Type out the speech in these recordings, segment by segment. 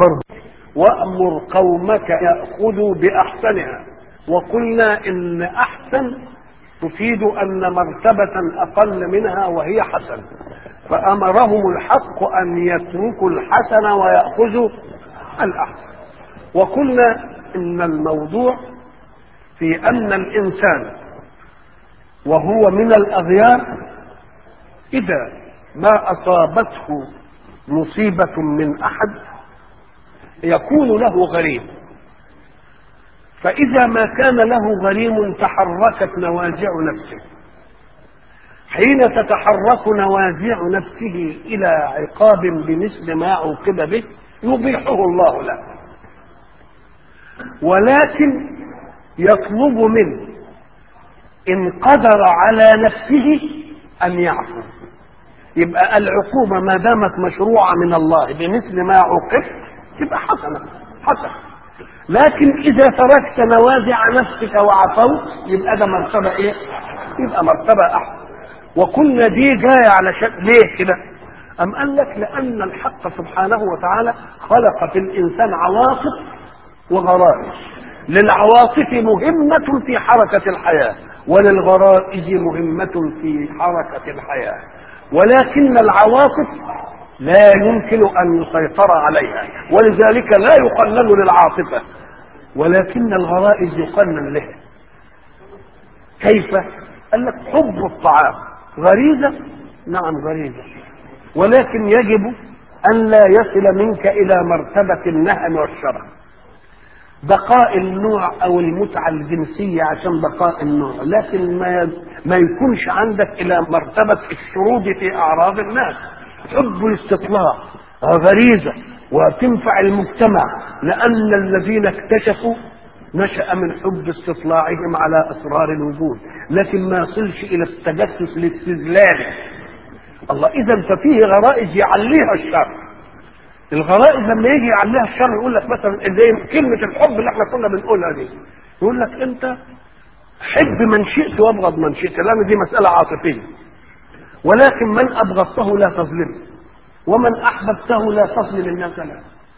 فرض وأمر قومك يأخذوا بأحسنها وقلنا إن أحسن تفيد أن مرتبة أقل منها وهي حسن فأمرهم الحق أن يتركوا الحسن ويأخذوا الأحسن وقلنا إن الموضوع في أن الإنسان وهو من الأغيار إذا ما أصابته مصيبة من أحد يكون له غريم فإذا ما كان له غريم تحركت نوازع نفسه حين تتحرك نوازع نفسه إلى عقاب بمثل ما عوقب به يبيحه الله له ولكن يطلب منه إن قدر على نفسه أن يعفو يبقى العقوبة ما دامت مشروعة من الله بمثل ما عوقبت تبقى حسنة حسنة لكن إذا تركت نوازع نفسك وعفوت يبقى ده مرتبة إيه؟ يبقى مرتبة أحسن وكنا دي جاية على شك ليه كده؟ أم قال لك لأن الحق سبحانه وتعالى خلق في الإنسان عواطف وغرائز للعواطف مهمة في حركة الحياة وللغرائز مهمة في حركة الحياة ولكن العواطف لا يمكن أن يسيطر عليها ولذلك لا يقنن للعاطفة ولكن الغرائز يقنن لها كيف؟ قال لك حب الطعام غريزة نعم غريزة ولكن يجب أن لا يصل منك إلى مرتبة النهم والشرع بقاء النوع او المتعه الجنسيه عشان بقاء النوع لكن ما ما يكونش عندك الى مرتبه الشرود في اعراض الناس حب الاستطلاع غريزه وتنفع المجتمع لان الذين اكتشفوا نشا من حب استطلاعهم على اسرار الوجود لكن ما يصلش الى التجسس الاستذلالي الله اذا ففيه غرائز يعليها الشر الغرائز لما يجي يعليها الشر يقول لك مثلا زي كلمه الحب اللي احنا كنا بنقولها دي يقول لك انت حب من شئت وابغض من شئت لان دي مساله عاطفيه ولكن من ابغضته لا تظلمه ومن احببته لا تظلم الناس له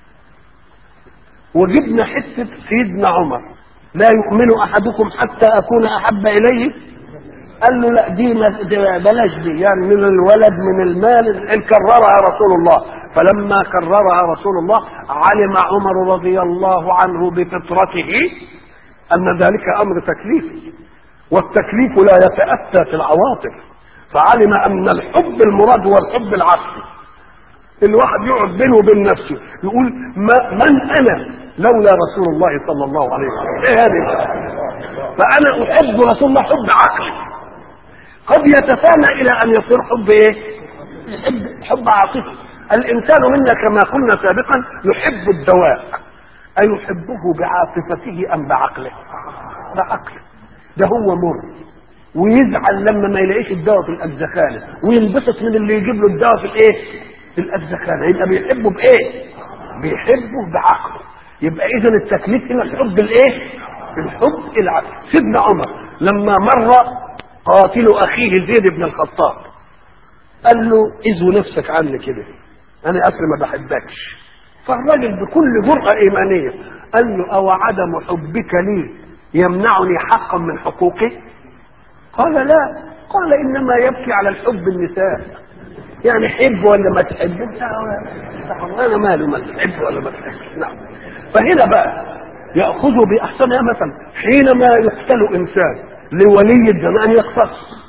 وجبنا حته سيدنا عمر لا يؤمن احدكم حتى اكون احب اليه قال له لا دي بلاش دي يعني من الولد من المال ان كررها رسول الله فلما كررها رسول الله علم عمر رضي الله عنه بفطرته ان ذلك امر تكليفي والتكليف لا يتاتى في العواطف فعلم ان الحب المراد هو الحب العقلي الواحد يقعد بينه وبين نفسه يقول ما من انا لولا رسول الله صلى الله عليه وسلم ايه هذه فانا احب رسول الله حب عقلي قد يتفانى الى ان يصير حب ايه حب, حب عاطفي الانسان منا كما قلنا سابقا يحب الدواء ايحبه بعاطفته ام بعقله بعقله ده هو مر ويزعل لما ما يلاقيش الدواء في الاجزخانه وينبسط من اللي يجيب له الدواء في الايه في الاجزخانه يبقى بيحبه بايه بيحبه بعقله يبقى اذا التكليف هنا الحب الايه الحب العقل سيدنا عمر لما مر قاتل اخيه زيد بن الخطاب قال له ازو نفسك عني كده انا اصلا ما بحبكش فالراجل بكل جرأة إيمانية قال له أو عدم حبك لي يمنعني حقا من حقوقي قال لا قال إنما يبكي على الحب النساء يعني حب ولا ما تحب أنا مالي ما تحب ولا ما تحب نعم فهنا بقى يأخذ بأحسنها مثلا حينما يقتل إنسان لولي الدم أن يقتص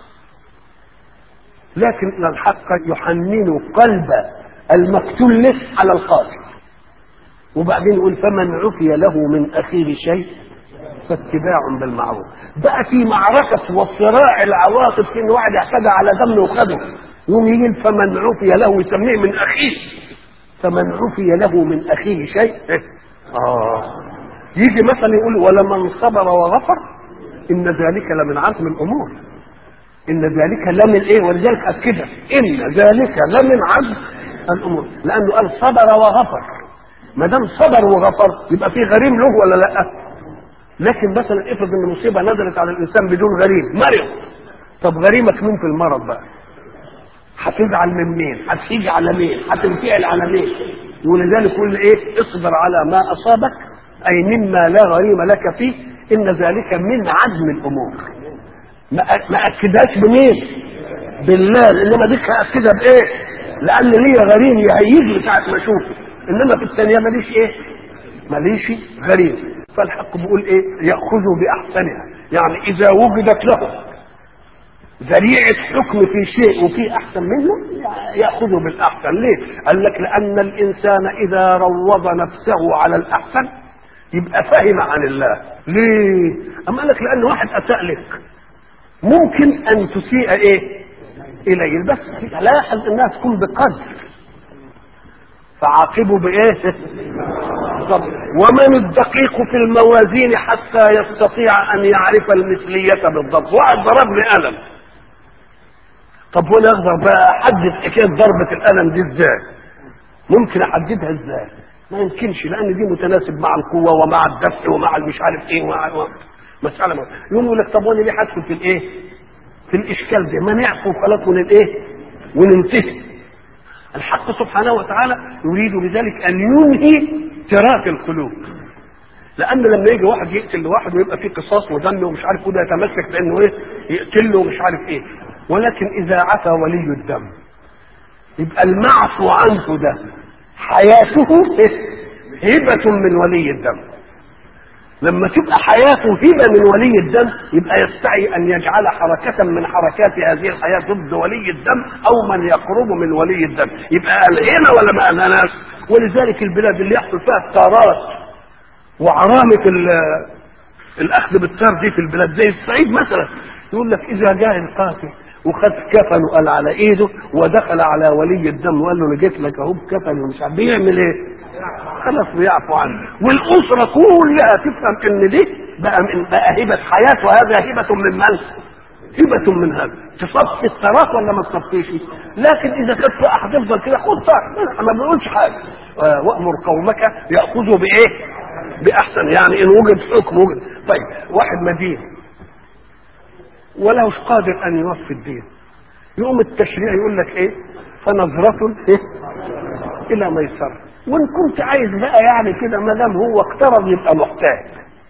لكن الحق يحنن قلب المقتول له على القاتل وبعدين يقول فمن عفي له من أخيه شيء فاتباع بالمعروف بقى في معركة وصراع العواطف في ان واحد اعتدى على دم وخده يقوم يجي فمن عفي له يسميه من أخيه فمن عفي له من أخيه شيء آه يجي مثلا يقول ولمن صبر وغفر إن ذلك لمن عزم الأمور إن ذلك لمن إيه ولذلك أكدها إن ذلك لمن عزم الأمور لأنه قال صبر وغفر ما دام صبر وغفر يبقى في غريم له ولا لا لكن مثلا افرض ان مصيبه نزلت على الانسان بدون غريم مرض طب غريمك مين في المرض بقى هتزعل من مين هتيجي على مين هتنفعل على مين ولذلك يقول ايه اصبر على ما اصابك اي مما لا غريم لك فيه ان ذلك من عزم الامور ما ما اكدهاش بمين بالله انما ديك هاكدها بايه لان ليا غريم يهيجني ساعه ما اشوفه انما في الثانيه ماليش ايه ماليش غريم فالحق بيقول ايه ياخذوا باحسنها يعني اذا وجدت له ذريعة حكم في شيء وفي أحسن منه يأخذه بالأحسن ليه؟ قال لك لأن الإنسان إذا روض نفسه على الأحسن يبقى فاهم عن الله ليه؟ أما قال لك لأن واحد أساء لك ممكن أن تسيء إيه؟ إليه بس لاحظ إنها تكون بقدر فعاقبوا بإيه؟ طب ومن الدقيق في الموازين حتى يستطيع أن يعرف المثلية بالضبط واحد ضربني قلم طب وانا اقدر بقى احدد حكايه ضربه القلم دي ازاي؟ ممكن احددها ازاي؟ ما يمكنش لان دي متناسب مع القوه ومع الدفع ومع المش عارف ايه ومع مساله ما. يقوم يقول لك طب وانا ليه هدخل في الايه؟ في الاشكال ده ما نعفو خلاص من الايه؟ وننتهي. الحق سبحانه وتعالى يريد بذلك ان ينهي تراك القلوب. لان لما يجي واحد يقتل واحد ويبقى فيه قصاص ودم ومش عارف وده يتمسك بانه ايه؟ يقتله ومش عارف ايه. ولكن إذا عفى ولي الدم يبقى المعفو عنه ده حياته هبة من ولي الدم لما تبقى حياته هبة من ولي الدم يبقى يستعي أن يجعل حركة من حركات هذه الحياة ضد ولي الدم أو من يقرب من ولي الدم يبقى ألهينا ولا ما ألهناش ولذلك البلاد اللي يحصل فيها التارات وعرامة الأخذ بالتار دي في البلاد زي الصعيد مثلا يقول لك إذا جاء القاتل وخد كفن وقال على ايده ودخل على ولي الدم وقال له انا جيت لك اهو بكفن ومش عارف بيعمل ايه؟ خلاص بيعفو عنه والاسره كلها تفهم ان دي بقى من بقى هبه حياه وهذا هبه من من؟ هبه من هذا تصفي الثراث ولا ما تصفيش؟ لكن اذا كنت هتفضل كده خد طاق ما بنقولش حاجه وامر قومك ياخذوا بايه؟ باحسن يعني ان وجد حكم وجد طيب واحد مدين ولا مش قادر ان يوفي الدين يقوم التشريع يقول لك ايه فنظرة إيه؟ الى ميسرة وان كنت عايز بقى يعني كده ما دام هو اقترض يبقى محتاج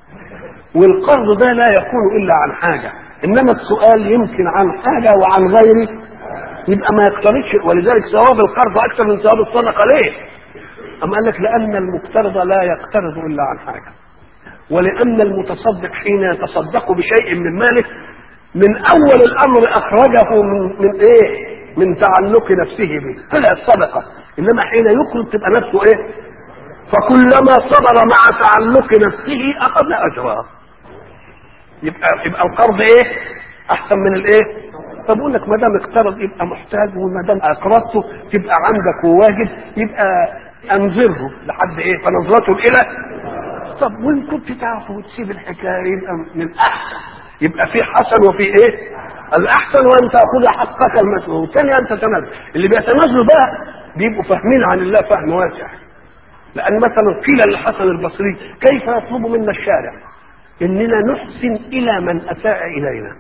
والقرض ده لا يكون الا عن حاجه انما السؤال يمكن عن حاجه وعن غيره يبقى ما يقترضش ولذلك ثواب القرض اكثر من ثواب الصدقه ليه؟ اما قال لك لان المقترض لا يقترض الا عن حاجه ولان المتصدق حين يتصدق بشيء من ماله من اول الامر اخرجه من, من ايه من تعلق نفسه به طلع الصدقه انما حين يخرج تبقى نفسه ايه فكلما صبر مع تعلق نفسه اخذ اجرها يبقى يبقى القرض ايه احسن من الايه فبقول لك ما دام اقترض يبقى محتاج وما دام اقرضته تبقى عندك وواجب يبقى انظره لحد ايه فنظرته الى طب وان كنت تعرف وتسيب الحكايه يبقى من احسن يبقى في حسن وفي ايه الاحسن وان تاخذ حقك المسؤول والثاني ان تتنازل اللي بيتنازلوا بقى بيبقوا فاهمين عن الله فهم واسع لان مثلا قيل للحسن البصري كيف يطلب منا الشارع اننا نحسن الى من اساء الينا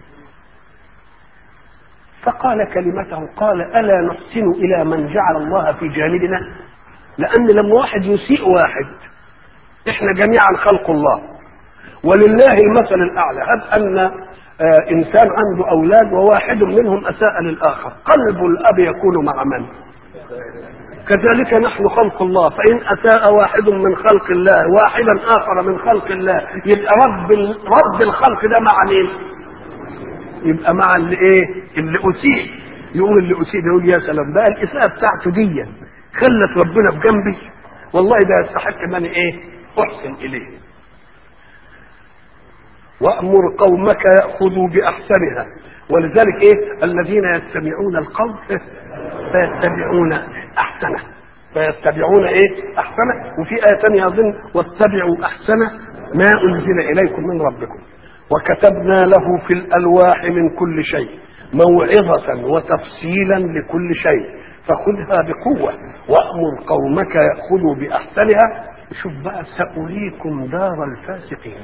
فقال كلمته قال الا نحسن الى من جعل الله في جانبنا لان لما واحد يسيء واحد احنا جميعا خلق الله ولله المثل الاعلى هب ان آه انسان عنده اولاد وواحد منهم اساء للاخر قلب الاب يكون مع من كذلك نحن خلق الله فان اساء واحد من خلق الله واحدا اخر من خلق الله يبقى رب رب الخلق ده مع مين يبقى مع اللي ايه اللي اسيء يقول اللي اسيء ده يقول يا سلام بقى الاساءه بتاعته دي خلت ربنا بجنبي والله ده يستحق ان انا ايه احسن اليه وامر قومك ياخذوا باحسنها ولذلك ايه الذين يستمعون القول فيتبعون احسنه فيتبعون ايه احسنه وفي ايه ثانيه اظن واتبعوا احسنه ما انزل اليكم من ربكم وكتبنا له في الالواح من كل شيء موعظه وتفصيلا لكل شيء فخذها بقوه وامر قومك ياخذوا باحسنها شوف بقى ساريكم دار الفاسقين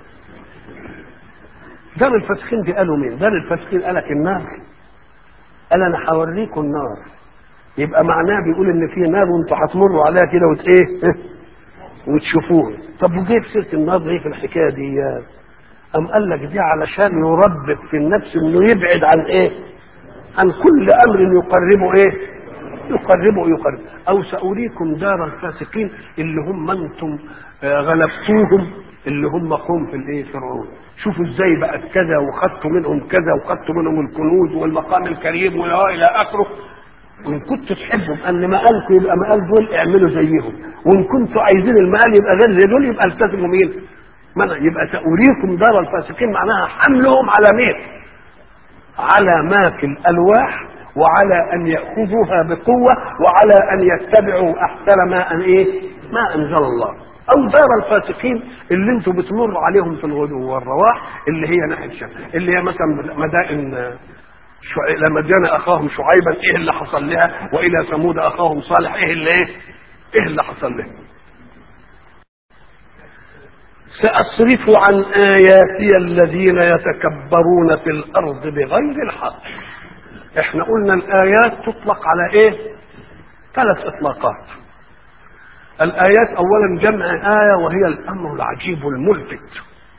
دار الفاسقين دي قالوا مين؟ دار الفاسقين قالك النار قال انا هوريكم النار يبقى معناه بيقول ان في نار وانتوا هتمروا عليها كده وت ايه وتشوفوها طب وجيب سيره النار ايه في الحكايه دي يا أم قال لك دي علشان يربط في النفس انه يبعد عن ايه عن كل امر يقربه ايه يقربه يقرب او ساريكم دار الفاسقين اللي هم انتم آه، غلبتوهم اللي هم قوم في الايه فرعون شوفوا ازاي بقت كذا وخدتوا منهم كذا وخدتوا منهم الكنوز والمقام الكريم والى الى اخره وان كنتوا تحبوا ان مقالكم يبقى مقال دول اعملوا زيهم وان كنتوا عايزين المقال يبقى غير زي دول يبقى التزموا مين؟ منع يبقى سأريكم دار الفاسقين معناها حملهم على مين؟ على ما في الألواح وعلى أن يأخذوها بقوة وعلى أن يتبعوا أحسن ما أن إيه؟ ما أنزل الله أو دار الفاسقين اللي أنتم بتمروا عليهم في الغدو والرواح اللي هي ناحية الشام اللي هي مثلا مدائن شع... لما جانا أخاهم شعيبا إيه اللي حصل لها وإلى ثمود أخاهم صالح إيه اللي إيه؟ إيه اللي حصل لها؟ سأصرف عن آياتي الذين يتكبرون في الأرض بغير الحق احنا قلنا الآيات تطلق على ايه ثلاث إطلاقات الآيات أولا جمع آية وهي الأمر العجيب الملفت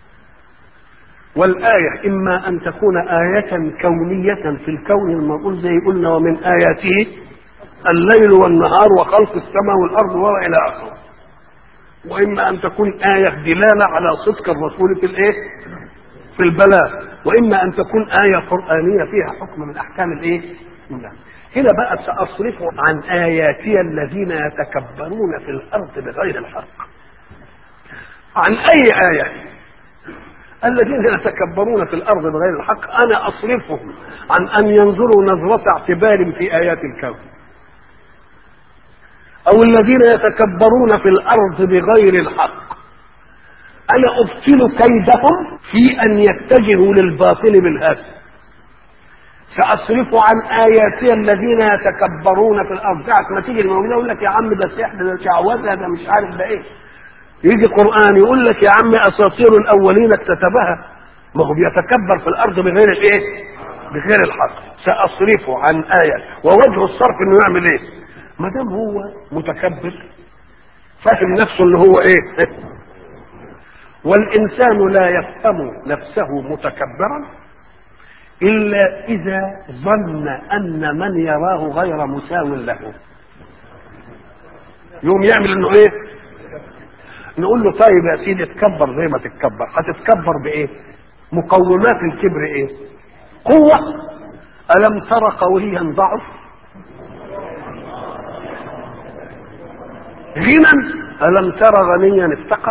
والآية إما أن تكون آية كونية في الكون المنقول زي قلنا ومن آياته الليل والنهار وخلق السماء والأرض وإلى آخره واما ان تكون ايه دلاله على صدق الرسول في الايه في البلاغ واما ان تكون ايه قرانيه فيها حكم من احكام الايه لا. هنا بقى ساصرف عن اياتي الذين يتكبرون في الارض بغير الحق عن اي ايه الذين يتكبرون في الارض بغير الحق انا اصرفهم عن ان ينظروا نظره اعتبار في ايات الكون او الذين يتكبرون في الارض بغير الحق انا ابطل كيدهم في ان يتجهوا للباطل بالهدف ساصرف عن اياتي الذين يتكبرون في الارض ساعه ما تيجي المولى يقول لك يا عم ده سحر ده شعوذه ده مش عارف ده ايه يجي قران يقول لك يا عم اساطير الاولين اكتتبها ما هو بيتكبر في الارض بغير الايه بغير الحق ساصرف عن ايه ووجه الصرف انه يعمل ايه ما دام هو متكبر فاهم نفسه اللي هو ايه والانسان لا يفهم نفسه متكبرا الا اذا ظن ان من يراه غير مساو له يوم يعمل انه ايه نقول له طيب يا سيدي اتكبر زي ما تتكبر هتتكبر بايه مقومات الكبر ايه قوه الم تر قويا ضعف غنى ألم تر غنيا افتقر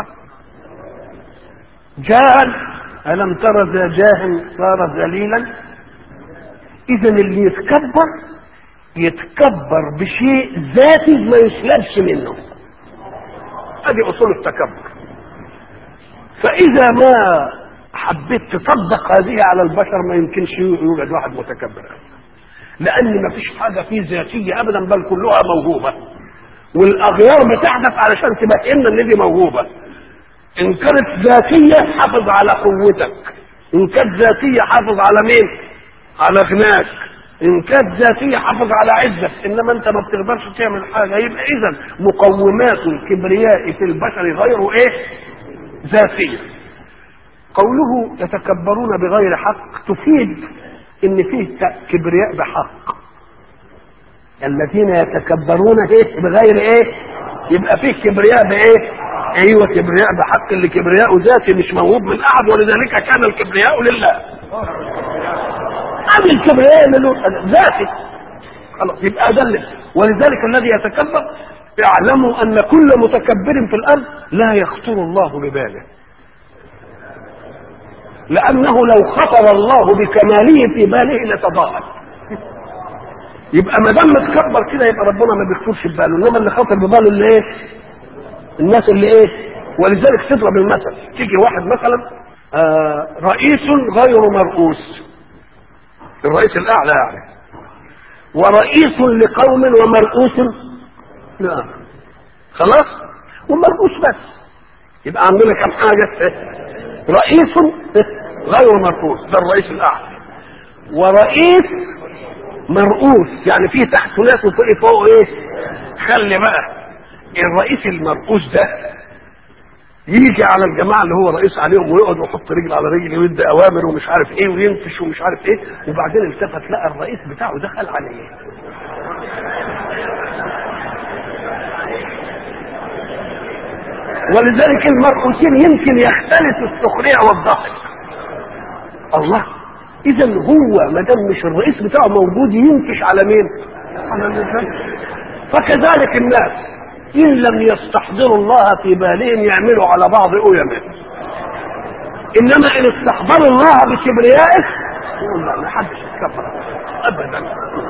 جاهل ألم تر ذا جاه صار ذليلا إذا اللي يتكبر يتكبر بشيء ذاتي ما يسلبش منه هذه أصول التكبر فإذا ما حبيت تطبق هذه على البشر ما يمكنش يوجد واحد متكبر لأن ما فيش حاجة فيه ذاتية أبدا بل كلها موهوبة والاغيار بتاعتك علشان تبين ان دي موهوبه ان كانت ذاتيه حافظ على قوتك ان كانت ذاتيه حافظ على مين على غناك ان كانت ذاتيه حافظ على عزك انما انت ما بتقدرش تعمل حاجه يبقى اذا مقومات الكبرياء في البشر غير ايه ذاتيه قوله يتكبرون بغير حق تفيد ان فيه كبرياء بحق الذين يتكبرون ايه بغير ايه يبقى فيه كبرياء بايه ايوه كبرياء بحق اللي كبرياء ذاتي مش موهوب من احد ولذلك كان الكبرياء لله هذا الكبرياء اللي ذاتي خلاص يبقى دل ولذلك الذي يتكبر اعلموا ان كل متكبر في الارض لا يخطر الله بباله لانه لو خطر الله بكماله في باله لتضاءل يبقى ما دام متكبر كده يبقى ربنا ما بيخطرش بباله انما اللي خاطر بباله اللي ايه الناس اللي ايه ولذلك تضرب المثل تيجي واحد مثلا آه رئيس غير مرؤوس الرئيس الاعلى يعني ورئيس لقوم ومرؤوس لاخر خلاص ومرؤوس بس يبقى عندنا كم حاجه رئيس غير مرؤوس ده الرئيس الاعلى ورئيس مرؤوس يعني فيه تحته ناس وفوق فوق ايه خلي بقى الرئيس المرؤوس ده يجي على الجماعه اللي هو رئيس عليهم ويقعد ويحط رجل على رجل ويدي اوامر ومش عارف ايه وينفش ومش عارف ايه وبعدين التفت لقى الرئيس بتاعه دخل عليه ولذلك المرؤوسين يمكن يختلف السخريه والضحك الله اذا هو ما دام مش الرئيس بتاعه موجود ينكش على مين؟ على الانسان فكذلك الناس ان لم يستحضروا الله في بالهم يعملوا على بعض أيمه انما ان استحضروا الله بكبريائه يقول لا ما حدش كفر ابدا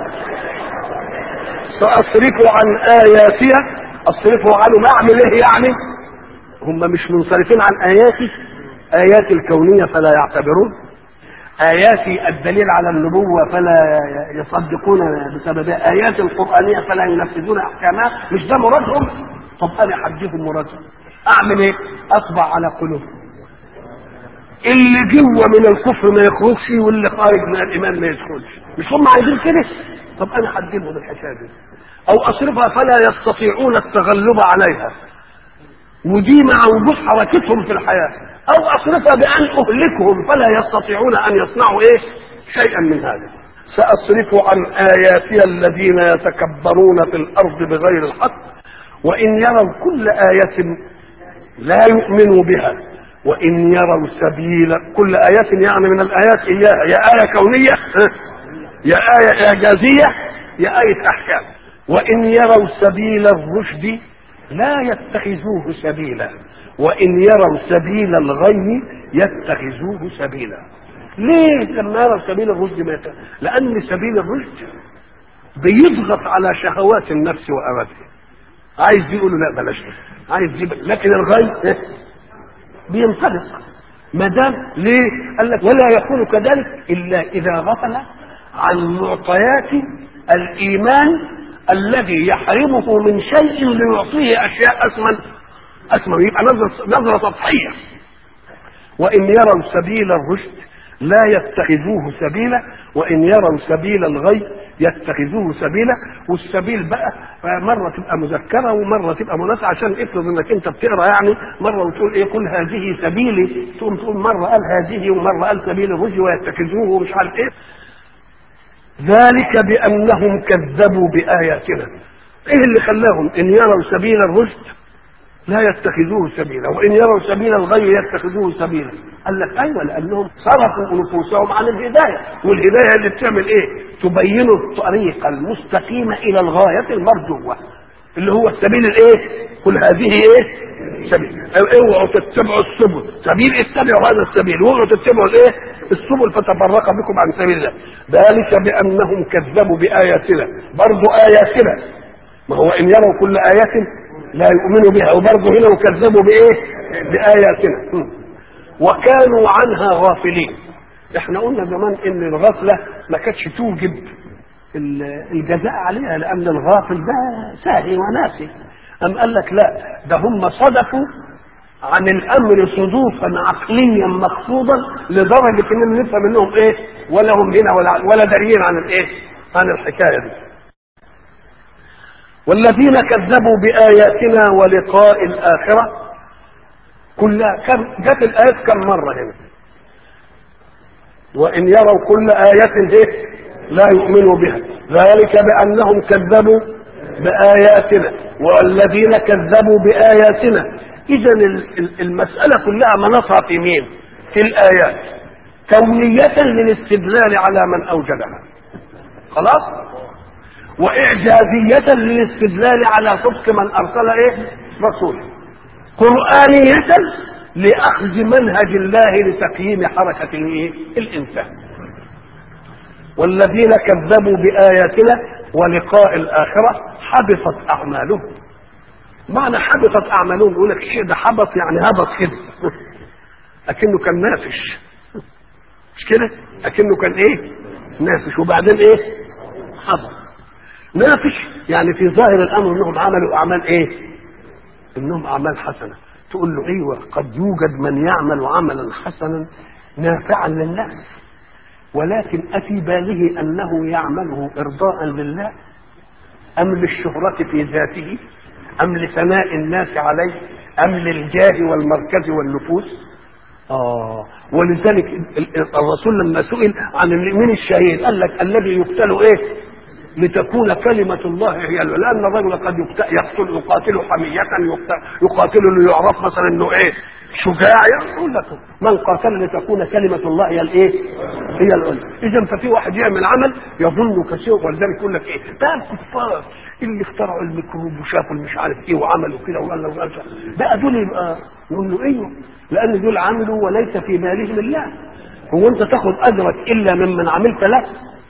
ساصرف عن اياتي اصرف عنه ما اعمل ايه يعني هم مش منصرفين عن اياتي ايات الكونيه فلا يعتبرون آيات الدليل على النبوة فلا يصدقون بسببها آيات القرآنية فلا ينفذون أحكامها مش ده مرادهم طب أنا حديهم مرادهم أعمل إيه؟ أطبع على قلوبهم اللي جوه من الكفر ما يخرجش واللي خارج من الإيمان ما يدخلش مش هم عايزين كده طب أنا حددهم الحكاية دي أو أصرفها فلا يستطيعون التغلب عليها ودي مع وجود حركتهم في الحياة أو أصرفها بأن أهلكهم فلا يستطيعون أن يصنعوا إيه شيئا من هذا سأصرف عن آياتي الذين يتكبرون في الأرض بغير الحق وإن يروا كل آية لا يؤمنوا بها وإن يروا سبيل كل آية يعني من الآيات إياها يا آية كونية يا آية إعجازية يا آية أحكام وإن يروا سبيل الرشد لا يتخذوه سبيلا وإن يروا سبيل الغي يتخذوه سبيلا ليه لما يروا سبيل الرشد ما يتخذ؟ لأن سبيل الرشد بيضغط على شهوات النفس وأرادها عايز يقول لا بلاش عايز يجيب لكن الغي بينطلق ما دام ليه؟ قال لك ولا يكون كذلك الا اذا غفل عن معطيات الايمان الذي يحرمه من شيء ليعطيه اشياء اسمن اسمن يبقى نظره نظره سطحيه وان يروا سبيل الرشد لا يتخذوه سبيلا وان يروا سبيل الغي يتخذوه سبيلا والسبيل بقى مره تبقى مذكره ومره تبقى مناسبه عشان افرض انك انت بتقرا يعني مره وتقول ايه قل هذه سبيلي تقوم تقول مره قال هذه ومره قال سبيل الرشد ويتخذوه ومش عارف ايه ذلك بانهم كذبوا باياتنا ايه اللي خلاهم ان يروا سبيل الرشد لا يتخذوه سبيلا وان يروا سبيل الغي يتخذوه سبيلا قال لك ايوه لانهم صرفوا نفوسهم عن الهدايه والهدايه اللي بتعمل ايه تبين الطريق المستقيم الى الغايه المرجوه اللي هو السبيل الايه قل هذه ايه سبيل اوعوا تتبعوا السبل سبيل اتبعوا هذا السبيل واوعوا تتبعوا الايه السبل فتفرق بكم عن سبيل الله ذلك بانهم كذبوا باياتنا برضو اياتنا ما هو ان يروا كل ايه لا يؤمنوا بها وبرضه هنا وكذبوا بايه باياتنا وكانوا عنها غافلين احنا قلنا زمان ان الغفله ما كانتش توجب الجزاء عليها لان الغافل ده ساهي وناسي ام قال لك لا ده هم صدفوا عن الامر صدوفا عقليا مقصودا لدرجه اننا نفهم منهم ايه ولا هم هنا ولا ولا داريين عن الايه عن الحكايه دي والذين كذبوا بآياتنا ولقاء الآخرة كلها كم جت الآيات كم مرة هنا وإن يروا كل آية إيه لا يؤمنوا بها ذلك بأنهم كذبوا بآياتنا والذين كذبوا بآياتنا إذا المسألة كلها منصها في مين؟ في الآيات كونية للاستدلال على من أوجدها خلاص؟ وإعجازية للاستدلال على صدق من أرسل إيه؟ رسوله. قرآنية لأخذ منهج الله لتقييم حركة الإيه؟ الإنسان. والذين كذبوا بآياتنا ولقاء الآخرة حبطت أعمالهم. معنى حبطت أعمالهم يقول لك الشيء ده حبط يعني هبط كده. أكنه كان نافش. مش كده؟ أكنه كان إيه؟ نافش وبعدين إيه؟ حبط. نافش يعني في ظاهر الامر انهم عملوا اعمال ايه؟ انهم اعمال حسنه تقول له ايوه قد يوجد من يعمل عملا حسنا نافعا للناس ولكن أفي باله أنه يعمله إرضاء لله أم للشهرة في ذاته أم لثناء الناس عليه أم للجاه والمركز والنفوذ آه ولذلك الرسول لما سئل عن من الشهيد قال لك الذي يقتل إيه لتكون كلمة الله هي لأن الرجل قد يقتل يقاتل حمية يقتل, يقاتل ليعرف مثلا انه ايه شجاع يقول لك من قاتل لتكون كلمة الله هي الايه؟ هي العليا إذا ففي واحد يعمل عمل يظن كثير ولذلك يقول لك ايه؟ ده الكفار اللي اخترعوا الميكروب وشافوا مش عارف ايه وعملوا كده وقال له وقال بقى دول يبقى نقول له ايوه لأن دول عملوا وليس في بالهم الله هو أنت تاخذ أجرك إلا ممن عملت له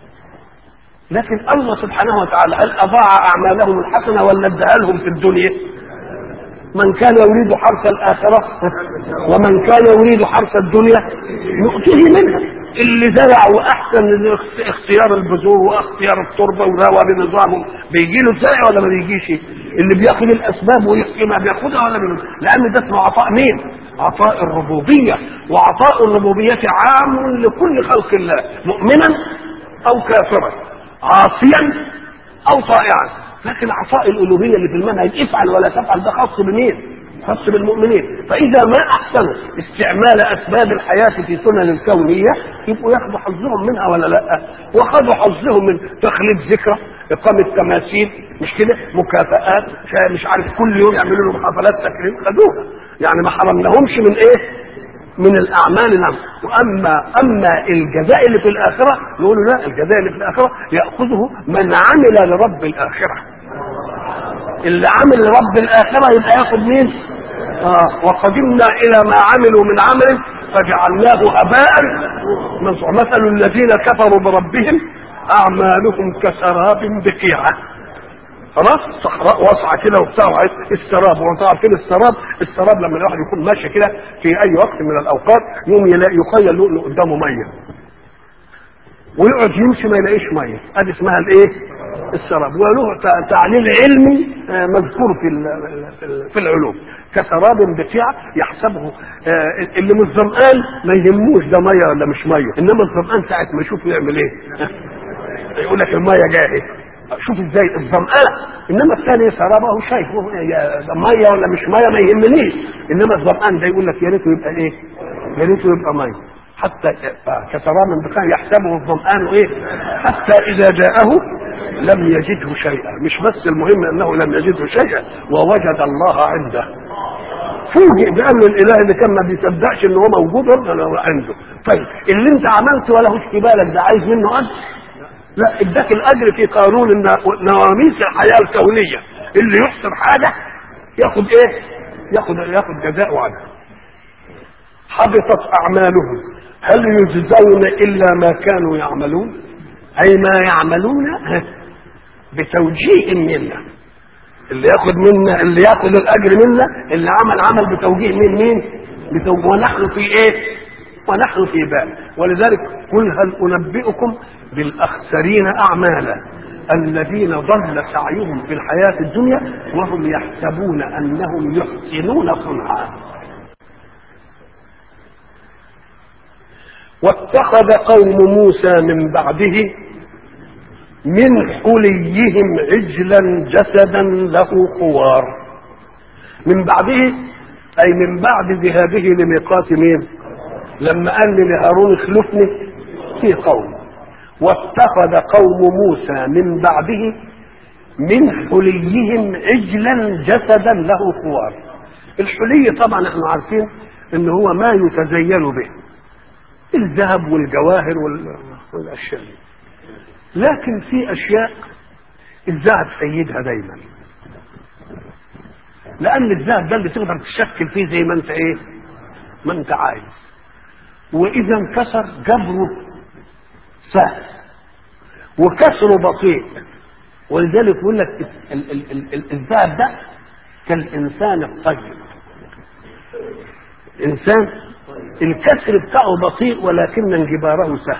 لكن الله سبحانه وتعالى هل أضاع أعمالهم الحسنة ولا اداها لهم في الدنيا؟ من كان يريد حرث الآخرة ومن كان يريد حرث الدنيا نؤتيه منها اللي زرع وأحسن اختيار البذور واختيار التربة وروى بنظامه بيجي له الزرع ولا ما بيجيش اللي بياخد الأسباب ويحكي ما بياخدها ولا بياخدها لأن ده اسمه عطاء مين؟ عطاء الربوبية وعطاء الربوبية عام لكل خلق الله مؤمنا أو كافرا عاصيا أو طائعا لكن عطاء الالوهيه اللي في المنهج افعل ولا تفعل ده خاص بمين؟ خاص بالمؤمنين فاذا ما احسنوا استعمال اسباب الحياه في سنن الكونيه يبقوا ياخذوا حظهم منها ولا لا؟ واخذوا حظهم من تخليد ذكرى اقامه تماثيل مش كده مكافآت مش عارف كل يوم يعملوا لهم حفلات تكريم خدوها يعني ما حرمناهمش من ايه؟ من الاعمال نعم واما اما الجزاء اللي في الاخره نقول لا الجزاء اللي في الاخره ياخذه من عمل لرب الاخره اللي عمل لرب الاخره يبقى ياخذ مين آه وقدمنا الى ما عملوا من عمل فجعلناه هباء منصوع مثل الذين كفروا بربهم اعمالهم كسراب بقيعه خلاص صحراء واسعه كده وبتاع السراب وانتوا عارفين السراب السراب لما الواحد يكون ماشي كده في اي وقت من الاوقات يوم يلاقي يخيل له قدامه ميه ويقعد يمشي ما يلاقيش ميه ادي اسمها الايه السراب وله تعليل علمي مذكور في في العلوم كسراب بقيع يحسبه اللي مش ظمآن ما يهموش ده ميه ولا مش ميه انما الظمآن ساعه ما يشوفه يعمل ايه يقول لك الميه جايه ايه شوف ازاي الظمآن انما الثاني سرابه شايفه ميه ولا مش ميه ما يهمنيش انما الظمآن ده يقول لك يا ريته يبقى ايه يا ريته يبقى ميه حتى كسراب بقيع يحسبه الظمآن ايه حتى اذا جاءه لم يجده شيئا مش بس المهم انه لم يجده شيئا ووجد الله عنده فوجئ بان الاله اللي كان ما بيصدقش ان هو موجود ربنا عنده طيب اللي انت عملته ولا في بالك ده عايز منه اجر لا اداك الاجر في قانون نواميس الحياه الكونيه اللي يحسن حاجه ياخد ايه ياخد ياخد جزاء عنها حبطت اعمالهم هل يجزون الا ما كانوا يعملون اي ما يعملون بتوجيه منا اللي ياخد منا اللي ياخد الاجر منا اللي عمل عمل بتوجيه من مين بتوجيه ونحن في ايه ونحن في بال ولذلك قل هل انبئكم بالاخسرين اعمالا الذين ضل سعيهم في الحياه الدنيا وهم يحسبون انهم يحسنون صنعا واتخذ قوم موسى من بعده من حليهم عجلا جسدا له خوار من بعده اي من بعد ذهابه لميقات مين لما قال لهارون اخلفني في قوم واتخذ قوم موسى من بعده من حليهم عجلا جسدا له خوار الحلي طبعا احنا عارفين ان هو ما يتزين به الذهب والجواهر والاشياء دي لكن في اشياء الذهب سيدها دايما لان الذهب ده اللي تقدر تشكل فيه زي ما انت ايه ما انت عايز واذا انكسر جبره سهل وكسره بطيء ولذلك يقول لك الذهب ده كالانسان الطيب انسان الكسر بتاعه بطيء ولكن انجباره سهل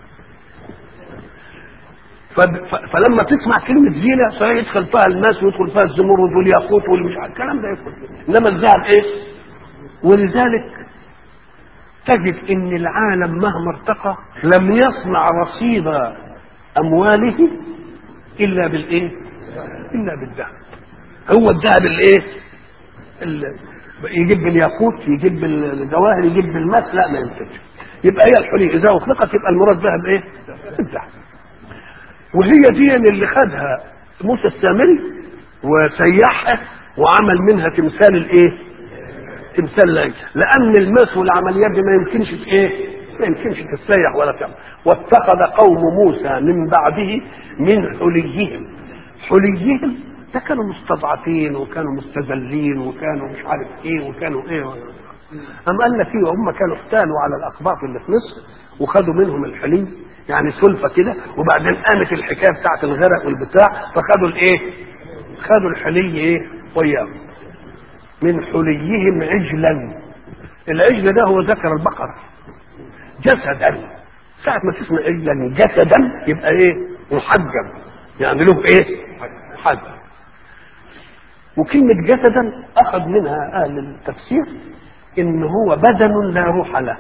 فلما تسمع كلمة زينة فيدخل فيها الماس ويدخل فيها الزمرد والياقوت والمش الكلام ده يدخل انما الذهب ايه؟ ولذلك تجد ان العالم مهما ارتقى لم يصنع رصيد امواله الا بالايه الا بالذهب هو الذهب الايه ال- يجيب بالياقوت يجيب بالجواهر يجيب بالمس لا ما ينتجش يبقى هي الحلي اذا اطلقت يبقى المراد بها بايه الذهب وهي دي اللي خدها موسى السامري وسيحها وعمل منها تمثال الايه تمثال العجل لان الماس والعمليات دي ما يمكنش في ايه ما يمكنش تتسيح ولا تعمل واتخذ قوم موسى من بعده من حليهم حليهم ده كانوا مستضعفين وكانوا مستذلين وكانوا مش عارف ايه وكانوا ايه أم قال لك ايه هم كانوا احتالوا على الاقباط اللي في مصر وخدوا منهم الحلي يعني سلفة كده وبعدين قامت الحكايه بتاعت الغرق والبتاع فخدوا الايه؟ خدوا الحلي ايه؟ وياهم من حليهم عجلا العجل ده هو ذكر البقر جسدا ساعة ما تسمع عجلا جسدا يبقى ايه؟ محجم يعني له ايه؟ محجم وكلمة جسدا أخذ منها أهل التفسير إن هو بدن لا روح له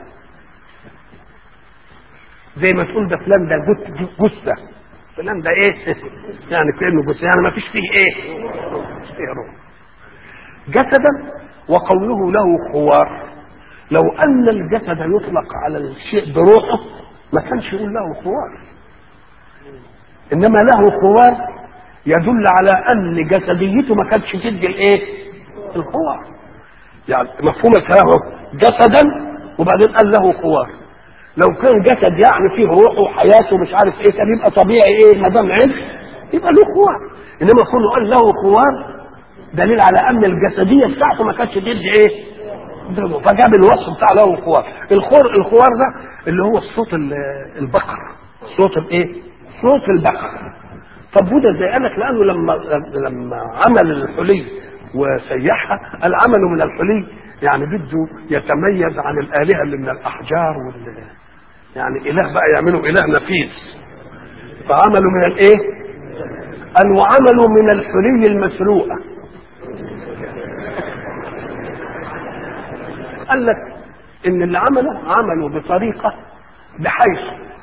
زي ما تقول ده فلان ده جث- جثة فلان ده إيه؟ يعني كأنه جثة يعني ما فيش فيه إيه؟ مفيش فيه روح جسدا وقوله له خوار لو أن الجسد يطلق على الشيء بروحه ما كانش يقول له خوار إنما له خوار يدل على ان جسديته ما كانتش تدي الايه الخوار يعني مفهوم الكلام جسدا وبعدين قال له خوار لو كان جسد يعني فيه روح وحياه ومش عارف ايه كان يبقى طبيعي ايه ما دام علم يبقى له خوار انما كونه قال له خوار دليل على ان الجسديه بتاعته ما كانتش تدي ايه ده- فجاب الوصف بتاع له خوار الخور الخوار ده اللي هو الصوت ال- البقر صوت الايه صوت البقر طب وده ازاي؟ قال لك لانه لما لما عمل الحلي وسيحها قال عمله من الحلي يعني بده يتميز عن الالهه اللي من الاحجار وال يعني اله بقى يعملوا اله نفيس فعملوا من الايه؟ قال وعملوا من الحلي المسروقه قال لك ان اللي عمله عمله بطريقه بحيث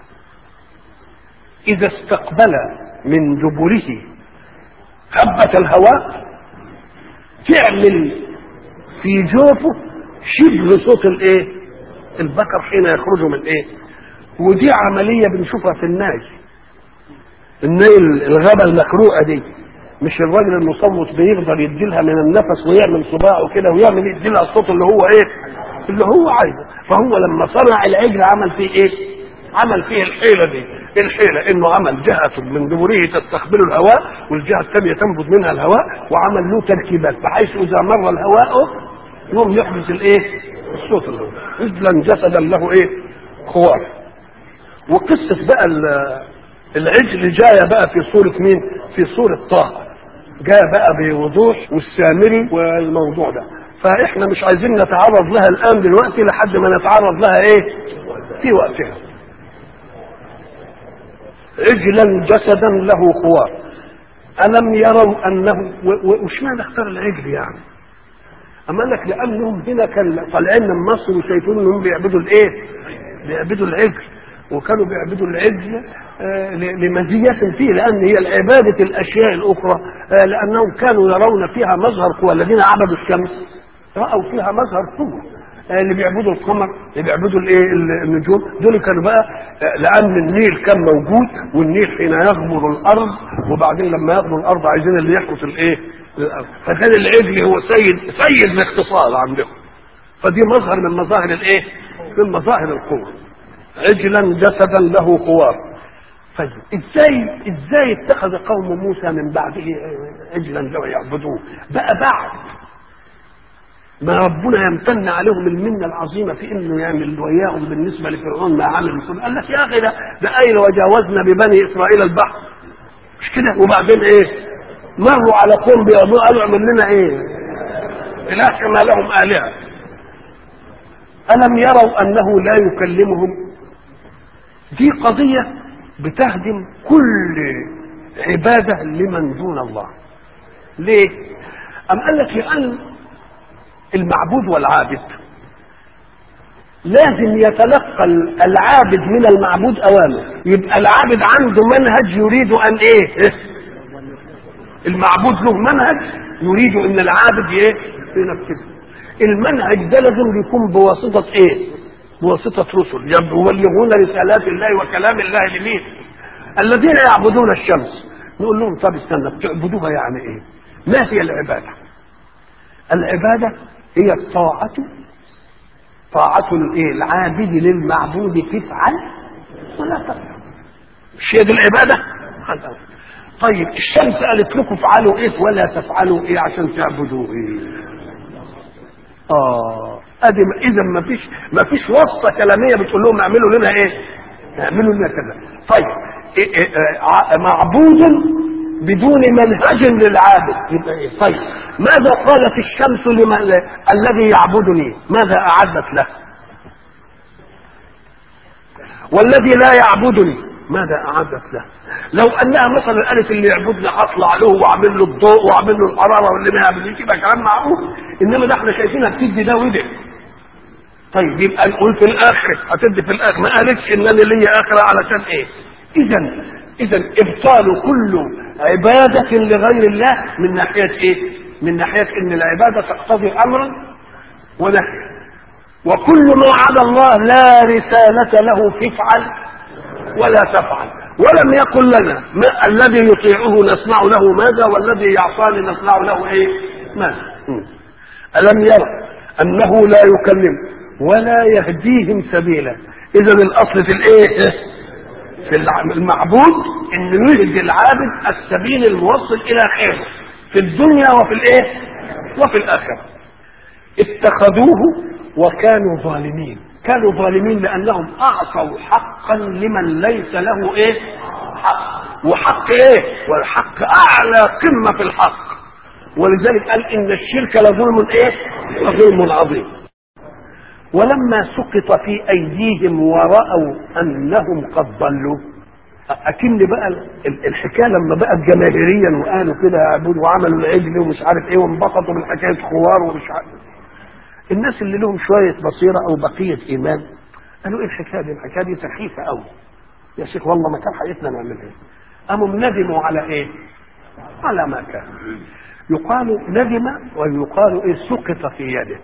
اذا استقبل من دبره هبة الهواء تعمل في جوفه شبه صوت الايه البكر حين يخرج من ايه ودي عملية بنشوفها في الناي الناي الغابة المكروءة دي مش الراجل المصوت بيقدر يديلها من النفس ويعمل صباعه كده ويعمل يديلها الصوت اللي هو ايه اللي هو عايزه فهو لما صنع العجل عمل فيه ايه عمل فيه الحيلة دي الحيلة انه عمل جهة من دبره تستقبل الهواء والجهة الثانية تنبض منها الهواء وعمل له تركيبات بحيث اذا مر الهواء يوم يحدث الايه الصوت اللي هو رجلا جسدا له ايه خوار وقصة بقى ال- العجل جاية بقى في صورة مين في صورة طه جاء بقى بوضوح والسامري والموضوع ده فاحنا مش عايزين نتعرض لها الان دلوقتي لحد ما نتعرض لها ايه في وقتها عجلا جسدا له خوار ألم يروا أنه و- و- وش معنى اختار العجل يعني أما قال لك لأنهم هنا كان طالعين من مصر وشايفين أنهم بيعبدوا الإيه؟ بيعبدوا العجل وكانوا بيعبدوا العجل آه، ل- لمزية فيه لأن هي عبادة الأشياء الأخرى آه، لأنهم كانوا يرون فيها مظهر قوة الذين عبدوا الشمس رأوا فيها مظهر قوة آه، اللي بيعبدوا القمر اللي بيعبدوا الايه النجوم دول كانوا بقى آه، لان النيل كان موجود والنيل حين يغمر الارض وبعدين لما يغمر الارض عايزين اللي يحرس الايه الارض فكان العجل هو سيد سيد الاقتصاد عندهم فدي مظهر من مظاهر الايه من مظاهر القوه عجلا جسدا له خوار طيب ازاي ازاي اتخذ قوم موسى من بعده آه، عجلا له يعبدوه بقى بعد ما ربنا يمتن عليهم المنة العظيمة في انه يعمل وياهم بالنسبة لفرعون ما عمل الكل قال لك يا اخي ده ده اين وجاوزنا ببني اسرائيل البحر مش كده وبعدين ايه مروا على قوم بيعبدوا قالوا اعمل لنا ايه اله كما لهم الهه الم يروا انه لا يكلمهم دي قضية بتهدم كل عبادة لمن دون الله ليه أم قال لك لأن المعبود والعابد لازم يتلقى العابد من المعبود اوامر يبقى العابد عنده منهج يريد ان ايه المعبود له منهج يريد ان العابد ايه ينفذه المنهج ده لازم يكون بواسطه ايه بواسطه رسل يبلغون رسالات الله وكلام الله لمين الذين يعبدون الشمس نقول لهم طب استنى بتعبدوها يعني ايه ما هي العباده العباده هي الطاعه طاعة الايه العابد للمعبود تفعل ولا تفعل مش هي دي العبادة طيب الشمس قالت لكم افعلوا ايه ولا تفعلوا ايه عشان تعبدوا ايه اه ادي اذا ما فيش ما فيش واسطه كلاميه بتقول لهم اعملوا لنا ايه اعملوا لنا كذا طيب إيه إيه إيه معبود بدون منهج للعابد يبقى ايه طيب ماذا قالت الشمس لمن الذي يعبدني ماذا اعدت له والذي لا يعبدني ماذا اعدت له لو انها مثلا قالت اللي يعبدني اطلع له واعمل له الضوء واعمل له الحراره واللي ما يعملش يبقى كلام معروف انما ده احنا شايفينها بتدي ده وده طيب يبقى نقول في الاخر هتدي في الاخر ما قالتش ان انا ليا اخره علشان ايه اذا اذا ابطال كل عباده لغير الله من ناحيه ايه من ناحيه ان العباده تقتضي امرا ونهيا وكل ما عدا الله لا رساله له فافعل ولا تفعل ولم يقل لنا ما الذي يطيعه نصنع له ماذا والذي يعصاني نصنع له ايه ماذا الم يرى انه لا يكلم ولا يهديهم سبيلا اذا الاصل في الايه في المعبود ان يهدي العابد السبيل الموصل الى خيره في الدنيا وفي الايه وفي الاخره اتخذوه وكانوا ظالمين كانوا ظالمين لانهم اعطوا حقا لمن ليس له ايه حق وحق ايه والحق اعلى قمه في الحق ولذلك قال ان الشرك لظلم ايه لظلم عظيم ولما سقط في ايديهم وراوا انهم قد ضلوا اكن بقى الحكايه لما بقت جماهيريا وقالوا كده يعبدوا وعملوا العجل ومش عارف ايه وانبسطوا من حكايه خوار ومش عارف الناس اللي لهم شويه بصيره او بقيه ايمان قالوا ايه الحكايه دي الحكايه دي سخيفه قوي يا شيخ والله ما كان حقيقتنا نعملها قاموا ندموا على ايه على ما كان يقال ندم ويقال ايه سقط في يده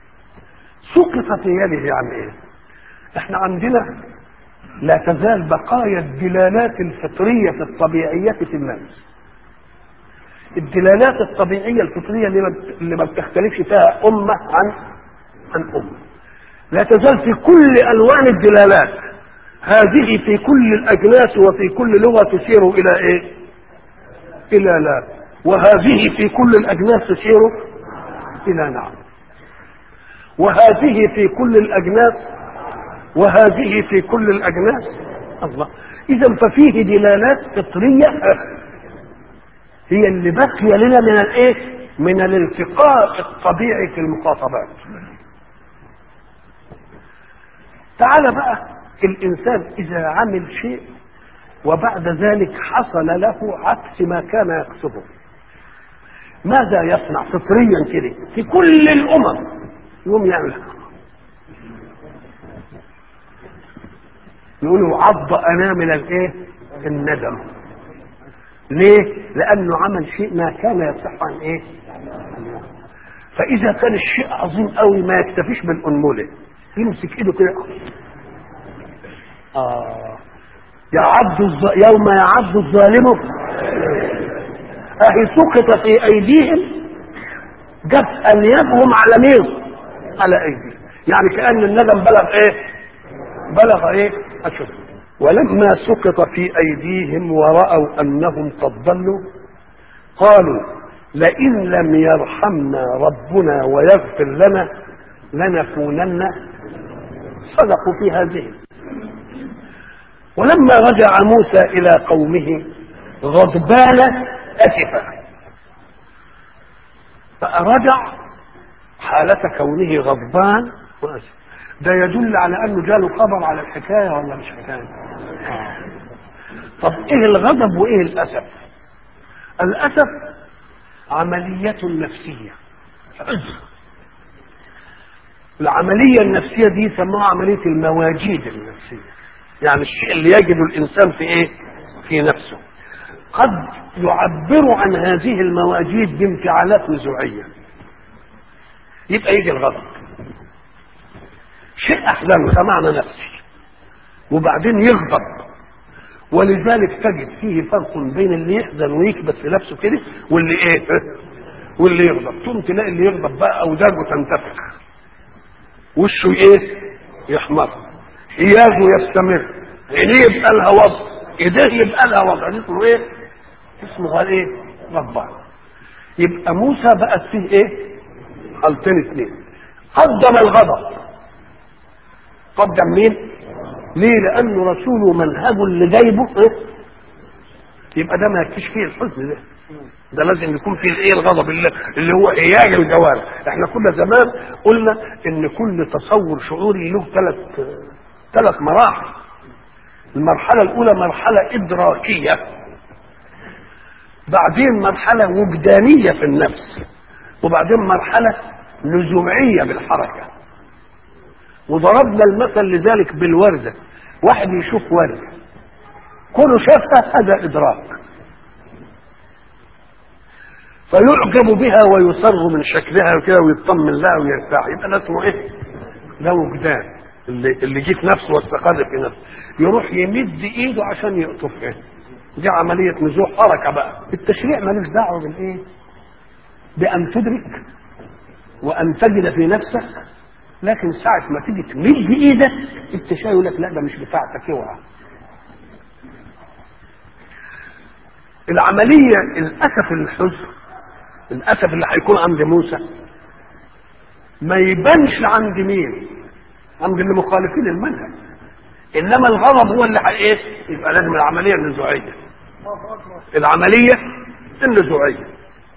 سقط في يده يعني ايه احنا عندنا لا تزال بقايا الدلالات الفطريه في الطبيعيه في الناس الدلالات الطبيعيه الفطريه اللي ما بتختلفش فيها امه عن عن امه لا تزال في كل الوان الدلالات هذه في كل الاجناس وفي كل لغه تشير الى ايه الى لا وهذه في كل الاجناس تشير الى نعم وهذه في كل الاجناس وهذه في كل الاجناس الله اذا ففيه دلالات فطريه هي اللي بقي لنا من الايه من الالتقاء الطبيعي في المخاطبات تعال بقى الانسان اذا عمل شيء وبعد ذلك حصل له عكس ما كان يقصده ماذا يصنع فطريا كده في كل الامم يقوم يعمل يقولوا عض انامل الايه الندم ليه لانه عمل شيء ما كان يصح عن ايه فاذا كان الشيء عظيم قوي ما يكتفيش بالانمله يمسك ايده كده اه يعض الظ... يوم يعض الظالم اهي سقط في ايديهم جت انيابهم على مين على ايديهم يعني كان الندم بلغ ايه بلغ ايه اشد ولما سقط في ايديهم وراوا انهم قد ضلوا قالوا لئن لم يرحمنا ربنا ويغفر لنا لنكونن صدقوا في هذه ولما رجع موسى الى قومه غضبان اسفا فرجع حالة كونه غضبان واسف ده يدل على انه جاله خبر على الحكايه ولا مش حكايه طب ايه الغضب وايه الاسف الاسف عمليه نفسيه العملية النفسية دي سموها عملية المواجيد النفسية يعني الشيء اللي يجد الإنسان في إيه في نفسه قد يعبر عن هذه المواجيد بانفعالات نزوعية يبقى يجي الغضب شيء أحزنه ده معنى نفسي وبعدين يغضب ولذلك تجد فيه فرق بين اللي يحزن ويكبت في نفسه كده واللي ايه واللي يغضب تقوم تلاقي اللي يغضب بقى اوداجه تنتفخ وشه ايه يحمر حياجه يستمر عينيه يبقى لها وضع ايديه يبقى لها وضع دي اسمه ايه اسمه ايه غضبان يبقى موسى بقت فيه ايه حالتين اثنين قدم الغضب قدم مين ليه لانه رسوله منهجه اللي جايبه إيه؟ يبقى ده ما يكفيش فيه الحزن ده ده لازم يكون فيه الايه الغضب اللي, اللي هو اياج الجوارح احنا كنا زمان قلنا ان كل تصور شعوري له ثلاث ثلاث مراحل المرحله الاولى مرحله ادراكيه بعدين مرحله وجدانيه في النفس وبعدين مرحله نزوعيه بالحركه وضربنا المثل لذلك بالوردة واحد يشوف وردة كله شافها هذا إدراك فيعجب بها ويسر من شكلها وكده ويطمن لها ويرتاح يبقى ده اسمه ايه؟ ده وجدان اللي اللي جه في نفسه واستقر في نفسه يروح يمد ايده عشان يقطفها دي عملية نزوع حركة بقى التشريع ملوش دعوة بالايه؟ بأن تدرك وأن تجد في نفسك لكن ساعة ما تيجي تمد ايدك التشاي يقول لك لا ده مش بتاعتك اوعى العملية الأسف الحزن الأسف اللي هيكون عند موسى ما يبانش عند مين؟ عند اللي مخالفين المنهج إنما الغضب هو اللي ايه؟ يبقى لازم العملية النزوعية العملية النزوعية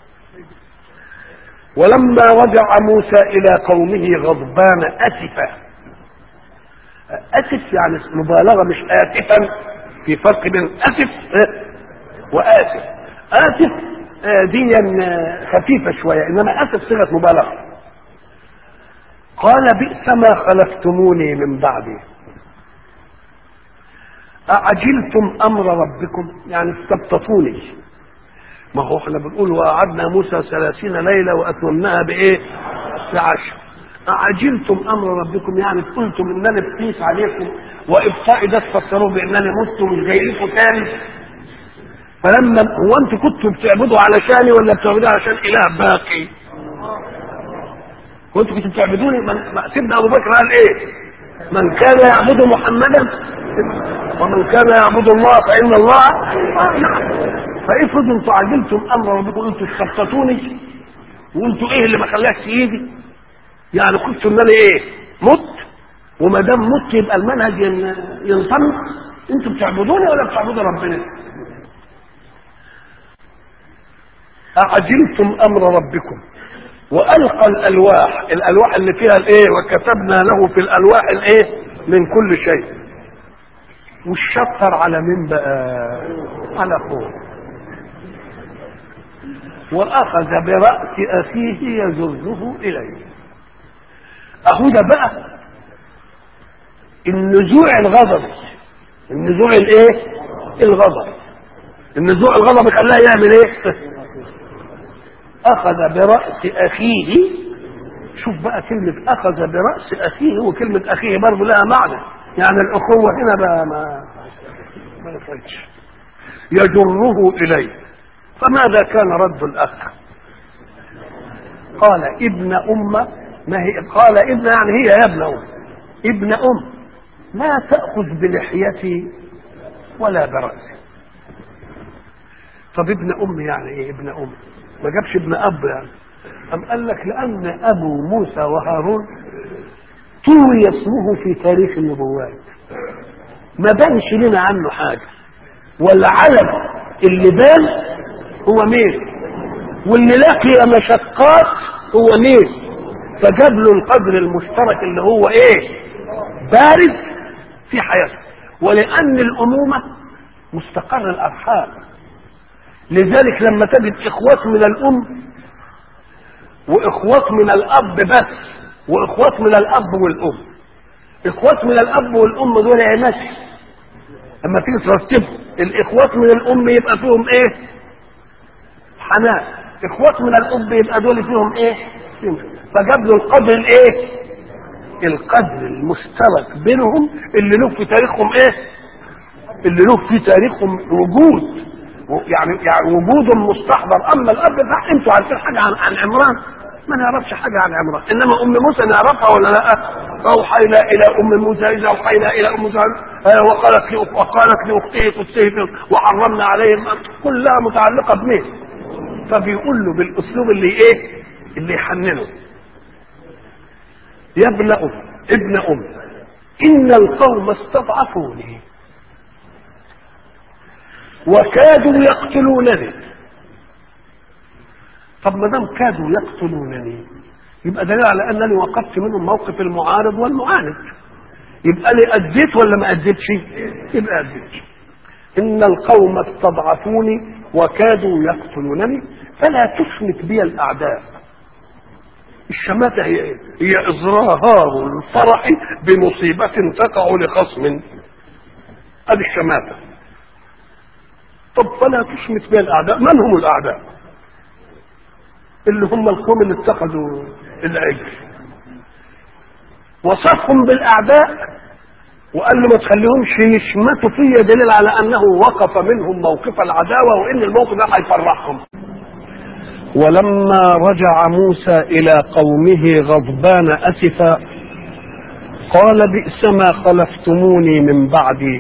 ولما رجع موسى الى قومه غضبان اسفا اسف يعني مبالغه مش اسفا في فرق بين اسف واسف اسف دي خفيفه شويه انما اسف صيغه مبالغه قال بئس ما خلفتموني من بعدي أعجلتم أمر ربكم يعني استبطفوني ما هو احنا بنقول وقعدنا موسى ثلاثين ليلة وأتممناها بإيه؟ بعشر أعجلتم أمر ربكم يعني قلتم إنني بقيس عليكم وإبطائي ده تفسروه بإنني مت ومش جاي لكم تاني فلما هو أنتوا كنتوا بتعبدوا علشاني ولا بتعبدوا علشان إله باقي؟ كنتوا كنتوا بتعبدوني من سيدنا أبو بكر قال إيه؟ من كان يعبد محمدا ومن كان يعبد الله فإن الله فافرض انتوا عجلتم امر ربكم انتوا استبطتوني وانتوا ايه اللي ما خلاكش يجي يعني كنتوا ان انا ايه مت وما دام مت يبقى المنهج ينطلق انتوا بتعبدوني ولا بتعبدوا ربنا أعجلتم أمر ربكم وألقى الألواح الألواح اللي فيها الإيه وكتبنا له في الألواح الإيه من كل شيء والشطر على مين بقى على فوق واخذ براس اخيه يجره اليه اهو ده بقى النزوع الغضبي النزوع الايه الغضب النزوع الغضبي خلاه يعمل ايه اخذ براس اخيه شوف بقى كلمة أخذ برأس أخيه وكلمة أخيه برضه لها معنى يعني الأخوة هنا بقى ما ما يفرقش يجره إليه فماذا كان رد الأخ قال ابن أم ما هي قال ابن يعني هي يا ابن أم ابن أم لا تأخذ بلحيتي ولا برأسي طب ابن أم يعني إيه ابن أم ما جابش ابن أب يعني أم قال لك لأن أبو موسى وهارون طوي اسمه في تاريخ النبوات ما بانش لنا عنه حاجة والعلم اللي بان هو مين واللي لقي مشقات هو مين فجاب له القدر المشترك اللي هو ايه بارز في حياته ولأن الأمومة مستقر الأرحام لذلك لما تجد إخوات من الأم واخوات من الاب بس واخوات من الاب والام اخوات من الاب والام دول يا ماشي اما تيجي ترتبهم الاخوات من الام يبقى فيهم ايه حنان اخوات من الاب يبقى دول فيهم ايه فيهم. فجاب له القدر الايه القدر المشترك بينهم اللي له في تاريخهم ايه اللي له في تاريخهم وجود يعني يعني وجود مستحضر اما الاب ده انتوا عارفين حاجه عن عن عمران ما نعرفش حاجه عن عمران انما ام موسى نعرفها ولا لا فاوحينا الى ام موسى اذا اوحينا الى ام موسى آه، وقالت لأخ- وقالت لاخته قصيه وحرمنا عليهم كلها متعلقه بمين فبيقول له بالاسلوب اللي ايه اللي يحننه يا ابن ام ابن ام ان القوم استضعفوني وكادوا يقتلونني طب ما دام كادوا يقتلونني يبقى دليل على انني وقفت منهم موقف المعارض والمعاند يبقى لي اديت ولا ما اديتش يبقى اديت ان القوم استضعفوني وكادوا يقتلونني فلا تشمت بي الاعداء الشماتة هي ايه؟ هي اظهار الفرح بمصيبة تقع لخصم ادي الشماتة طب فلا تشمت بها الاعداء من هم الاعداء اللي هم القوم اللي اتخذوا العجل وصفهم بالاعداء وقال له ما تخليهمش يشمتوا فيا دليل على انه وقف منهم موقف العداوه وان الموقف ده هيفرحهم ولما رجع موسى الى قومه غضبان اسفا قال بئس ما خلفتموني من بعدي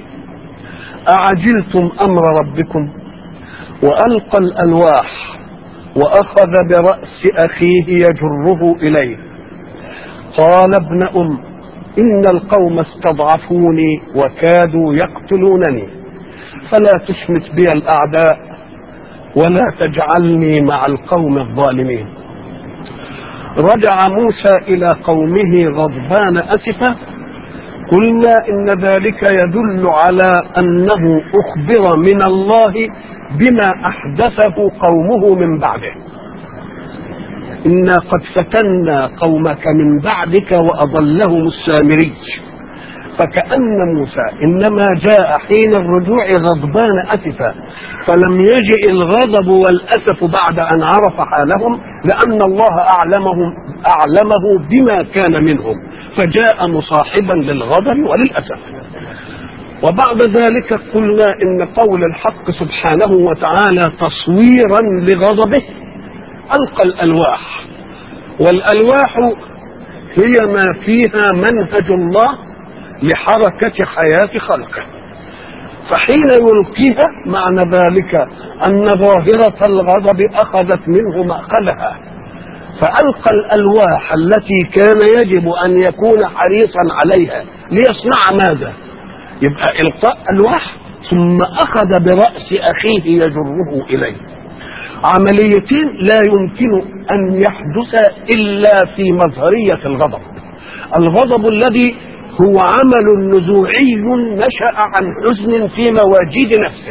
اعجلتم امر ربكم والقى الالواح واخذ براس اخيه يجره اليه قال ابن ام ان القوم استضعفوني وكادوا يقتلونني فلا تشمت بي الاعداء ولا تجعلني مع القوم الظالمين رجع موسى الى قومه غضبان اسفا قلنا ان ذلك يدل على انه اخبر من الله بما احدثه قومه من بعده انا قد فتنا قومك من بعدك واضلهم السامري فكأن موسى إنما جاء حين الرجوع غضبان أسفا فلم يجئ الغضب والأسف بعد أن عرف حالهم لأن الله أعلمهم أعلمه بما كان منهم فجاء مصاحبا للغضب وللأسف وبعد ذلك قلنا إن قول الحق سبحانه وتعالى تصويرا لغضبه ألقى الألواح والألواح هي ما فيها منهج الله لحركة حياة خلقه فحين يلقيها معنى ذلك أن ظاهرة الغضب أخذت منه مأخذها فألقى الألواح التي كان يجب أن يكون حريصا عليها ليصنع ماذا يبقى إلقاء ألواح ثم أخذ برأس أخيه يجره إليه عمليتين لا يمكن أن يحدث إلا في مظهرية الغضب الغضب الذي هو عمل نزوعي نشأ عن حزن في مواجيد نفسه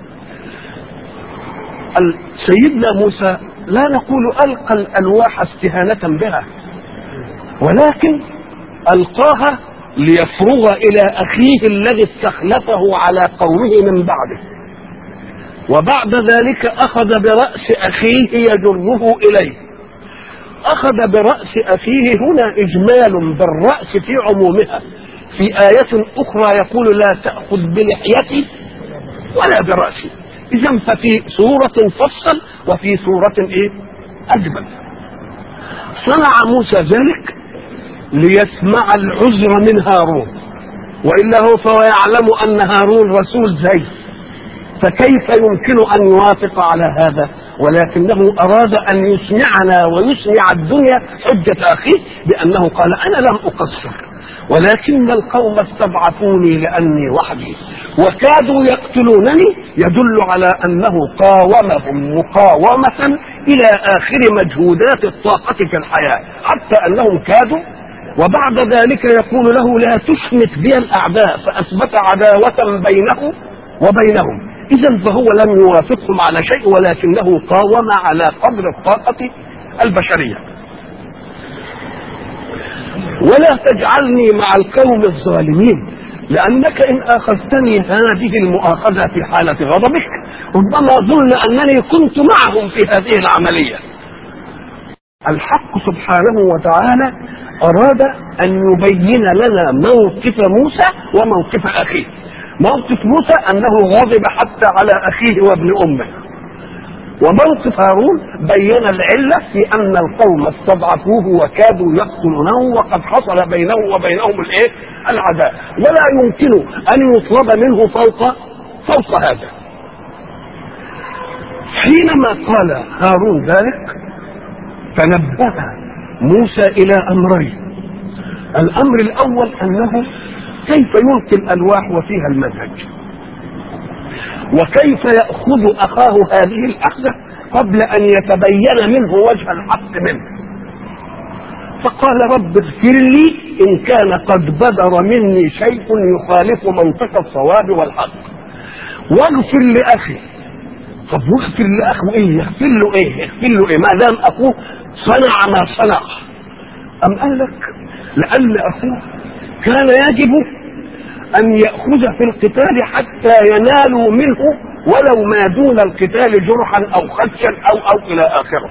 سيدنا موسى لا نقول ألقى الألواح استهانة بها ولكن ألقاها ليفرغ إلى أخيه الذي استخلفه على قومه من بعده وبعد ذلك أخذ برأس أخيه يجره إليه أخذ برأس أخيه هنا إجمال بالرأس في عمومها في آية أخرى يقول لا تأخذ بلحيتي ولا برأسي إذا ففي سورة فصل وفي سورة إيه أجمل صنع موسى ذلك ليسمع العذر من هارون وإلا هو فهو يعلم أن هارون رسول زي فكيف يمكن أن يوافق على هذا ولكنه أراد أن يسمعنا ويسمع الدنيا حجة أخيه بأنه قال أنا لم أقصر ولكن القوم استضعفوني لأني وحدي وكادوا يقتلونني يدل على أنه قاومهم مقاومة إلى آخر مجهودات الطاقة في الحياة حتى أنهم كادوا وبعد ذلك يقول له لا تشمت بي الأعداء فأثبت عداوة بينه وبينهم إذا فهو لم يوافقهم على شيء ولكنه قاوم على قدر الطاقة البشرية ولا تجعلني مع القوم الظالمين لأنك إن أخذتني هذه المؤاخذة في حالة غضبك ربما ظن أنني كنت معهم في هذه العملية الحق سبحانه وتعالى أراد أن يبين لنا موقف موسى وموقف أخيه موقف موسى أنه غضب حتى على أخيه وابن أمه وموقف هارون بين العلة في أن القوم استضعفوه وكادوا يقتلونه وقد حصل بينه وبينهم الإيه؟ العداء ولا يمكن أن يطلب منه فوق فوق هذا حينما قال هارون ذلك تنبه موسى إلى أمرين الأمر الأول أنه كيف يلقي الألواح وفيها المنهج وكيف يأخذ أخاه هذه الأخذة قبل أن يتبين منه وجه الحق منه فقال رب اغفر لي إن كان قد بدر مني شيء يخالف منطق الصواب والحق واغفر لأخي طب واغفر لأخوه إيه يغفر له إيه يغفر له إيه ما دام أخوه صنع ما صنع أم قال لك لأن أخوه كان يجب أن يأخذ في القتال حتى ينالوا منه ولو ما دون القتال جرحا أو خدشا أو أو إلى آخره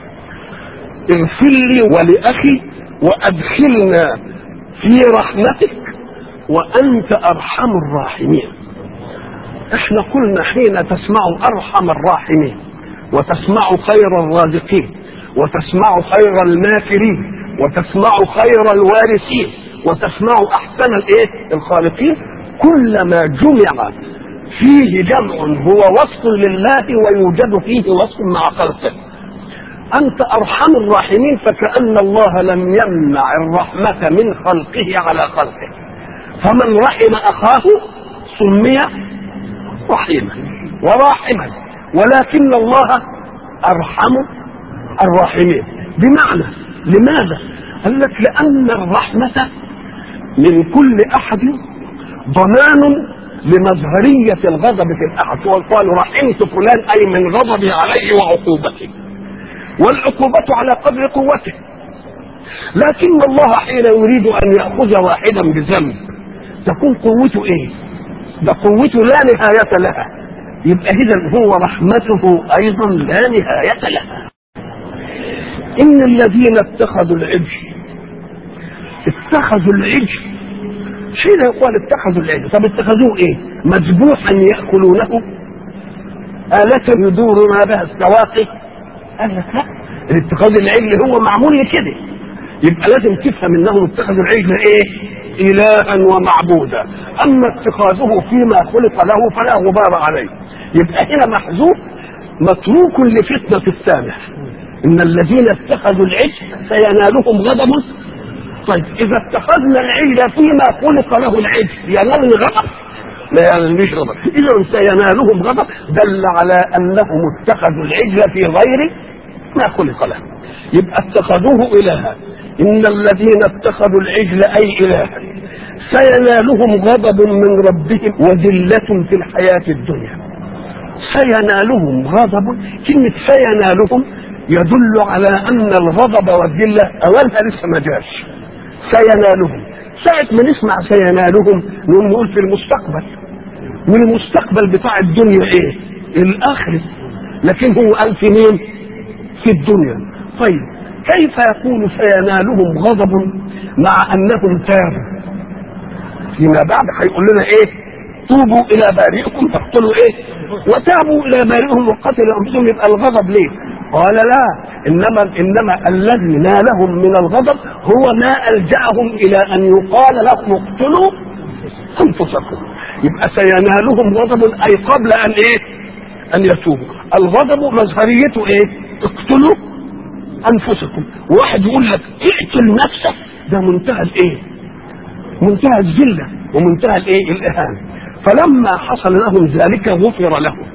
اغفر لي ولأخي وأدخلنا في رحمتك وأنت أرحم الراحمين احنا قلنا حين تسمع أرحم الراحمين وتسمع خير الرازقين وتسمع خير الماكرين وتسمع خير الوارثين وتسمع احسن الايه الخالقين كلما جمع فيه جمع هو وصف لله ويوجد فيه وصف مع خلقه انت ارحم الراحمين فكان الله لم يمنع الرحمه من خلقه على خلقه فمن رحم اخاه سمي رحيما وراحما ولكن الله ارحم الراحمين بمعنى لماذا؟ قال لك لأن الرحمة من كل أحد ضمان لمظهرية الغضب في الأحد قال رحمت فلان أي من غضبي عليه وعقوبته والعقوبة على قدر قوته لكن الله حين يريد أن يأخذ واحدا بذنب تكون قوته إيه؟ ده قوته لا نهاية لها يبقى إذا هو رحمته أيضا لا نهاية لها إن الذين اتخذوا العجل اتخذوا العجل حين يقال اتخذوا العجل طب اتخذوه ايه مذبوحا يأكلونه آلة يدور ما بها السواقي قال لك لا الاتخاذ العجل هو معمول لكده يبقى لازم تفهم انهم اتخذوا العجل ايه إلها ومعبودا أما اتخاذه فيما خلق له فلا غبار عليه يبقى هنا محذوف متروك لفتنة السامح ان الذين اتخذوا العجل سينالهم غضب طيب اذا اتخذنا العجل فيما خلق له العجل ينال غضب لا ينالش غضب اذا سينالهم غضب دل على انهم اتخذوا العجل في غير ما خلق له يبقى اتخذوه الها ان الذين اتخذوا العجل اي الها سينالهم غضب من ربهم وذله في الحياه الدنيا سينالهم غضب كلمه سينالهم يدل على ان الغضب والذله اولها لسه ما جاش سينالهم ساعة ما نسمع سينالهم نقوم نقول في المستقبل والمستقبل بتاع الدنيا ايه؟ الاخره لكن هو قال في مين؟ في الدنيا طيب كيف يكون سينالهم غضب مع انهم تابوا فيما بعد هيقول لنا ايه؟ توبوا الى بارئكم فاقتلوا ايه؟ وتابوا الى بارئهم وقتلوا انفسهم يبقى الغضب ليه؟ قال لا انما انما الذي نالهم من الغضب هو ما الجاهم الى ان يقال لهم اقتلوا انفسكم يبقى سينالهم غضب اي قبل ان ايه؟ ان يتوبوا الغضب مظهريته ايه؟ اقتلوا انفسكم واحد يقول لك اقتل نفسك ده منتهى الايه؟ منتهى الذله ومنتهى الايه؟ الاهانه فلما حصل لهم ذلك غفر لهم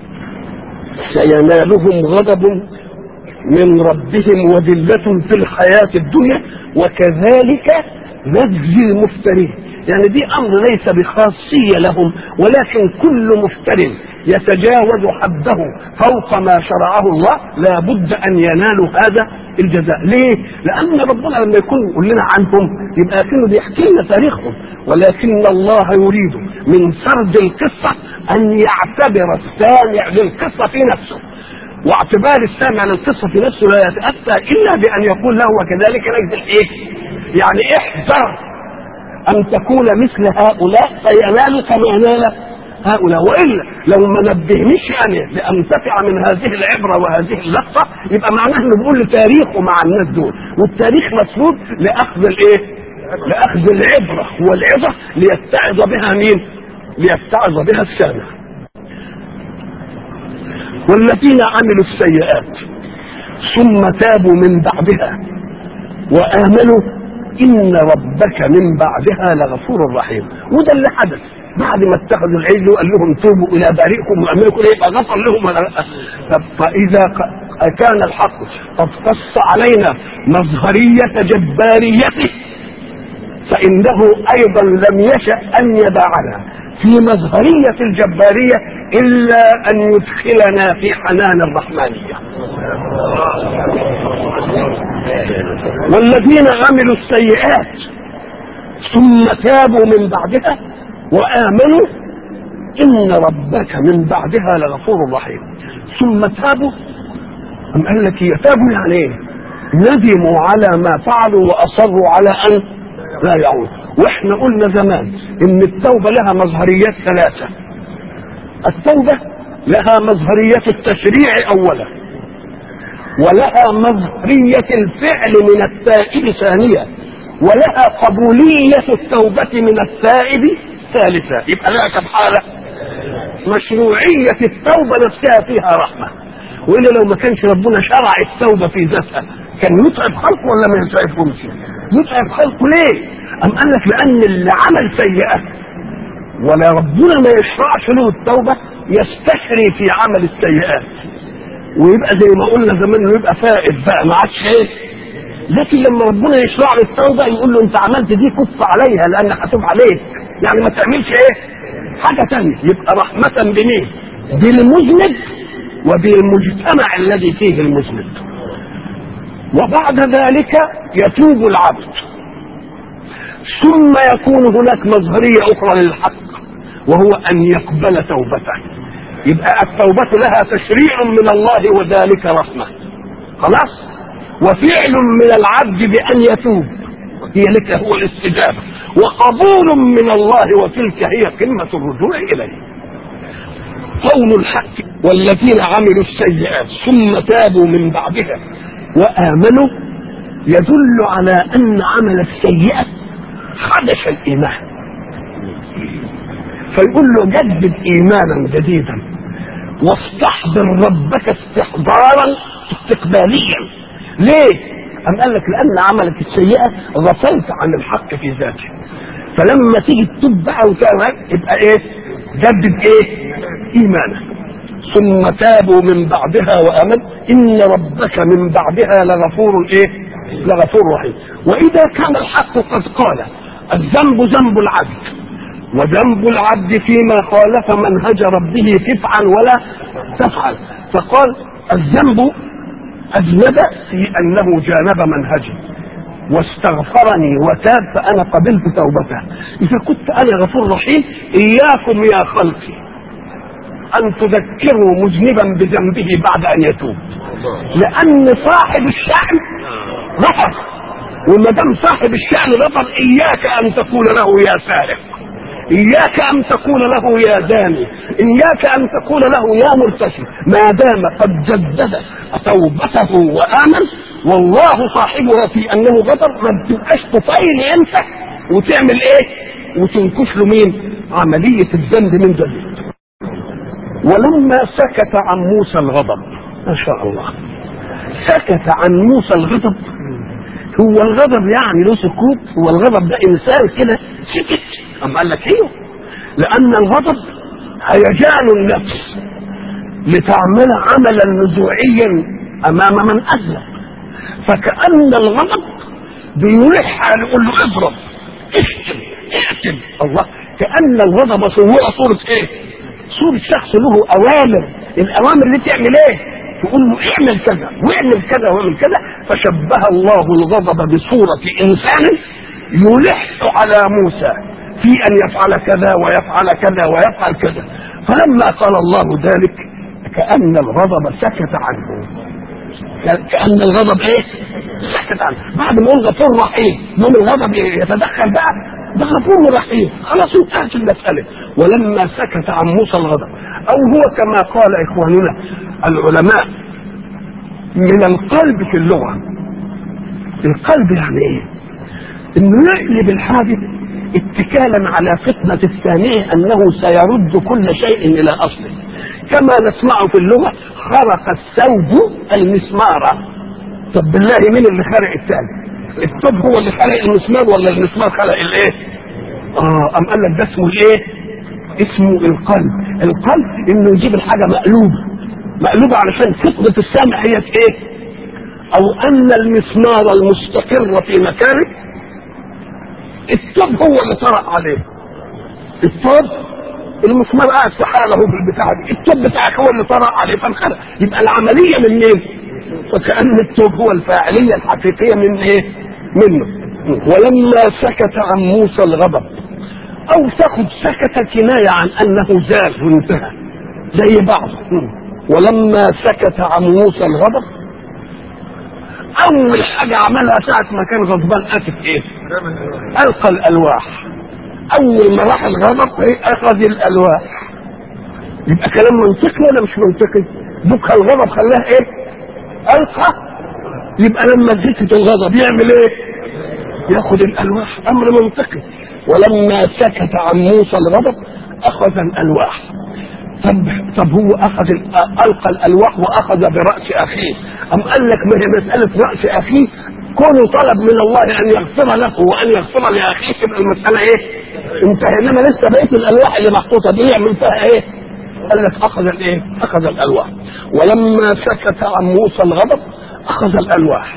سينالهم غضب من ربهم وذلة في الحياة الدنيا وكذلك نجزي المفترين يعني دي أمر ليس بخاصية لهم ولكن كل مفتر يتجاوز حده فوق ما شرعه الله لا بد ان ينالوا هذا الجزاء ليه لان ربنا لما يكون يقول لنا عنهم يبقى كانه بيحكي لنا تاريخهم ولكن الله يريد من سرد القصه ان يعتبر السامع للقصه في نفسه واعتبار السامع للقصه في نفسه لا يتاتى الا بان يقول له وكذلك نجزي الايه؟ يعني احذر ان تكون مثل هؤلاء فينالك ما نال هؤلاء والا لو ما نبهنيش انا لانتفع من هذه العبره وهذه اللقطه يبقى معناه انه بيقول لي تاريخه مع الناس دول والتاريخ مسرود لاخذ الايه؟ لاخذ العبره والعظه ليتعظ بها مين؟ ليتعظ بها السامع. والذين عملوا السيئات ثم تابوا من بعدها وامنوا ان ربك من بعدها لغفور رحيم وده اللي حدث بعد ما اتخذوا العجل وقال لهم توبوا الى بارئكم وامركم يبقى غفر لهم ولا لا فاذا كان الحق قد قص علينا مظهريه جباريته فانه ايضا لم يشا ان يدعنا في مظهريه الجباريه الا ان يدخلنا في حنان الرحمانيه والذين عملوا السيئات ثم تابوا من بعدها وامنوا ان ربك من بعدها لغفور رحيم ثم تابوا أم قال لك يتابوا يعني ايه ندموا على ما فعلوا واصروا على ان لا يعود واحنا قلنا زمان ان التوبه لها مظهريات ثلاثه التوبه لها مظهريه التشريع اولا ولها مظهرية الفعل من التائب ثانية ولها قبولية التوبة من التائب ثالثة يبقى لها كم حالة مشروعية التوبة نفسها فيها رحمة وإلا لو ما كانش ربنا شرع التوبة في ذاتها كان يتعب خلقه ولا ما يتعبهمش يتعب خلقه ليه أم قال لك لأن اللي عمل سيئة ولا ربنا ما يشرعش له التوبة يستشري في عمل السيئات ويبقى زي ما قلنا زمان انه يبقى فائد بقى ما عادش ايه لكن لما ربنا يشرع له التوبه يقول له انت عملت دي كف عليها لان هتوب عليك يعني ما تعملش ايه حاجه ثانيه يبقى رحمه بمين بالمذنب وبالمجتمع الذي فيه المذنب وبعد ذلك يتوب العبد ثم يكون هناك مظهريه اخرى للحق وهو ان يقبل توبته يبقى التوبة لها تشريع من الله وذلك رحمة خلاص وفعل من العبد بأن يتوب هي لك هو الاستجابة وقبول من الله وتلك هي قمة الرجوع إليه قول الحق والذين عملوا السيئات ثم تابوا من بعدها وآمنوا يدل على أن عمل السيئة خدش الإيمان فيقول له جدد ايمانا جديدا واستحضر ربك استحضارا استقباليا ليه أم قال لك لأن عملك السيئة غفلت عن الحق في ذاته فلما تيجي تتوب بقى وتعمل يبقى ايه جدد ايه ايمانك ثم تابوا من بعدها وامن ان ربك من بعدها لغفور ايه لغفور رحيم واذا كان الحق قد قال الذنب ذنب العبد وذنب العبد فيما خالف منهج ربه تفعل ولا تفعل فقال الذنب أذنب في أنه جانب منهجي واستغفرني وتاب فأنا قبلت توبته إذا كنت أنا غفور رحيم إياكم يا خلقي أن تذكروا مذنبا بذنبه بعد أن يتوب لأن صاحب الشأن غفر وما دام صاحب الشأن غفر إياك أن تقول له يا سارق إياك أن تقول له يا داني إياك أن تقول له يا مرتشي ما دام قد جدد توبته وآمن والله صاحبها في أنه غفر ما بتبقاش تفايل أنت وتعمل إيه وتنكش له مين عملية الذنب من جديد ولما سكت عن موسى الغضب ما شاء الله سكت عن موسى الغضب هو الغضب يعني له سكوت هو الغضب ده انسان كده سكت اما قال لك ايوه لان الغضب هيجان النفس لتعمل عملا نزوعيا امام من اذنب فكان الغضب بيلح على يقول له اضرب اشتم اقتل الله كان الغضب صور صوره ايه مقصود الشخص له اوامر الاوامر دي تعمل ايه تقول له اعمل كذا واعمل كذا واعمل كذا فشبه الله الغضب بصورة انسان يلح على موسى في ان يفعل كذا ويفعل كذا ويفعل كذا فلما قال الله ذلك كأن الغضب سكت عنه كأن الغضب ايه سكت عنه بعد ما يقول غفور رحيم يوم الغضب يتدخل بقى ده غفور رحيم خلاص انتهت المسألة ولما سكت عن موسى الغضب او هو كما قال اخواننا العلماء من القلب في اللغة القلب يعني ايه انه يقلب الحادث اتكالا على فتنة الثانية انه سيرد كل شيء الى اصله كما نسمع في اللغة خرق الثوب المسمار طب بالله مين اللي خرق الثاني الثوب هو اللي خلق المسمار ولا المسمار خلق الايه اه ام قال لك ده اسمه الايه اسمه القلب القلب انه يجيب الحاجه مقلوبه مقلوبه علشان فطره السامع هي ايه او ان المسمار المستقر في مكانه الثوب هو اللي طرق عليه الثوب المسمار قاعد في حاله في البتاع دي الثوب بتاعك هو اللي طرق عليه فانخلق يبقى العمليه من مين فكأن التوب هو الفاعلية الحقيقية من ايه منه ولما سكت عن موسى الغضب او تاخد سكت كناية عن انه زال وانتهى زي بعض ولما سكت عن موسى الغضب اول حاجة عملها ساعة ما كان غضبان اسف ايه القى الالواح اول ما راح الغضب ايه اخذ الالواح يبقى كلام منطقي ولا مش منطقي بكى الغضب خلاه ايه القى يبقى لما زيت الغضب يعمل ايه ياخد الالواح امر منطقي ولما سكت عن موسى الغضب اخذ الالواح طب طب هو اخذ القى الالواح واخذ براس اخيه ام قال لك ما هي مساله راس اخيه كونه طلب من الله ان يغفر له وان يغفر لاخيه تبقى المساله ايه؟ انتهى انما لسه بقيه الالواح اللي محطوطه دي يعمل فيها ايه؟ قال لك اخذ الايه؟ اخذ الالواح ولما سكت عن موسى الغضب اخذ الالواح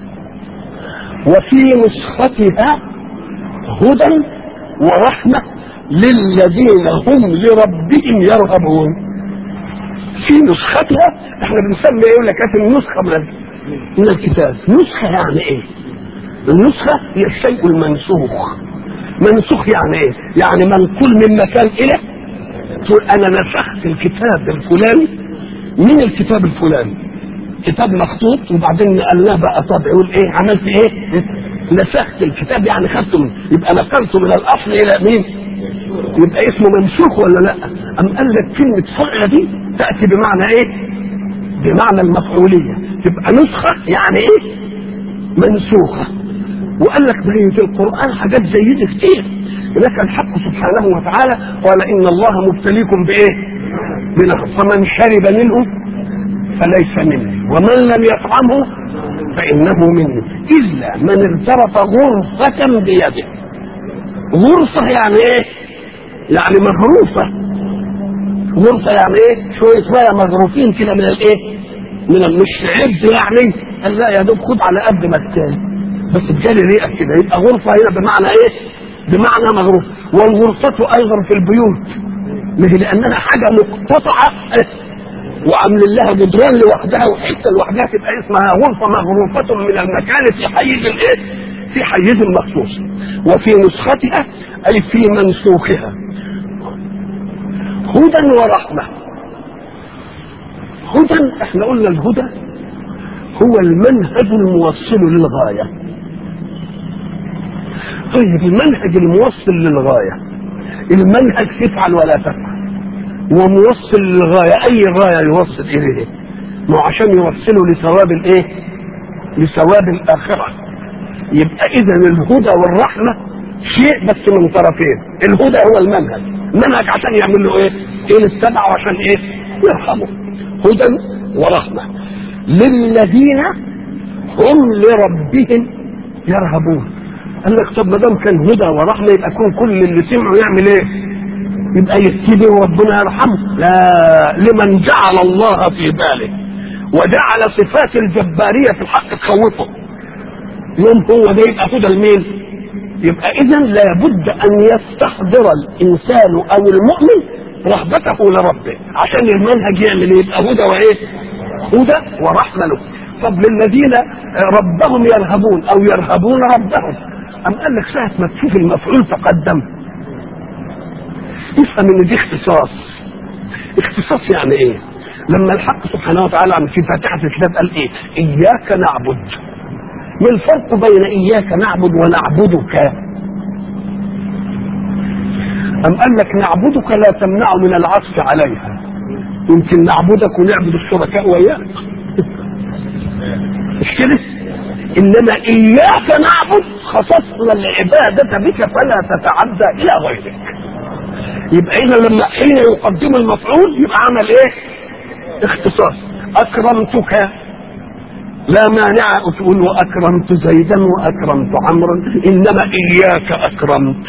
وفي نسختها هدى ورحمه للذين هم لربهم يرهبون في نسختها احنا بنسمي يقول لك النسخه من من الكتاب نسخه يعني ايه؟ النسخه هي الشيء المنسوخ منسوخ يعني ايه؟ يعني منقول من مكان الى تقول انا نسخت الكتاب الفلاني من الكتاب الفلاني كتاب مخطوط وبعدين نقلناه بقى طب يقول ايه عملت ايه نسخت الكتاب يعني خدته من يبقى نقلته من الاصل الى مين يبقى اسمه منسوخ ولا لا ام قال لك كلمه فعل دي تاتي بمعنى ايه بمعنى المفعوليه تبقى نسخه يعني ايه منسوخه وقال لك ما هي في القران حاجات زي دي كتير هناك الحق سبحانه وتعالى قال ان الله مبتليكم بايه بنهر فمن شرب منه فليس مني ومن لم يطعمه فانه مني الا من اغترف غرفه بيده غرفه يعني ايه يعني مغروفه غرفه يعني ايه شويه ميه مغروفين كده من الايه من مش عبد يعني قال لا يا دوب خد على قد ما التاني بس بجالي ريقك كده يبقى غرفه هنا بمعنى ايه بمعنى مغروف والغرفة أيضا في البيوت ما هي لأنها حاجة مقتطعة وعامل لها جدران لوحدها وحتة لوحدها تبقى اسمها غرفة مغروفة من المكان في حيز الايه؟ في حيز مخصوص وفي نسختها أي في منسوخها هدى ورحمة هدى احنا قلنا الهدى هو المنهج الموصل للغايه طيب المنهج الموصل للغاية المنهج تفعل ولا تفعل وموصل للغاية أي غاية يوصل إليه ما عشان يوصله لثواب الإيه لثواب الآخرة يبقى إذا الهدى والرحمة شيء بس من طرفين الهدى هو المنهج المنهج عشان يعمل له إيه إيه السبع وعشان إيه يرحمه هدى ورحمة للذين هم لربهم يرهبون قال لك طب ما دام كان هدى ورحمه يبقى يكون كل اللي سمعوا يعمل ايه؟ يبقى يتبع وربنا يرحمه لا لمن جعل الله في باله وجعل صفات الجباريه في الحق تخوفه يوم هو ده يبقى هدى لمين؟ يبقى اذا لابد ان يستحضر الانسان او المؤمن رهبته لربه عشان المنهج يعمل ايه يبقى هدى وايه هدى ورحمه له طب للذين ربهم يرهبون او يرهبون ربهم ام قال لك ساعه ما تشوف المفعول تقدم افهم ان دي اختصاص اختصاص يعني ايه لما الحق سبحانه وتعالى في فاتحه الكتاب قال ايه اياك نعبد ما الفرق بين اياك نعبد ونعبدك أم قال لك نعبدك لا تمنع من العطف عليها يمكن نعبدك ونعبد الشركاء وإياك مش كده إنما إياك نعبد خصصنا العبادة بك فلا تتعدى إلى غيرك يبقى إذا لما حين يقدم المفعول يبقى عمل إيه؟ اختصاص أكرمتك لا مانع تقول وأكرمت زيدا وأكرمت عمرا إنما إياك أكرمت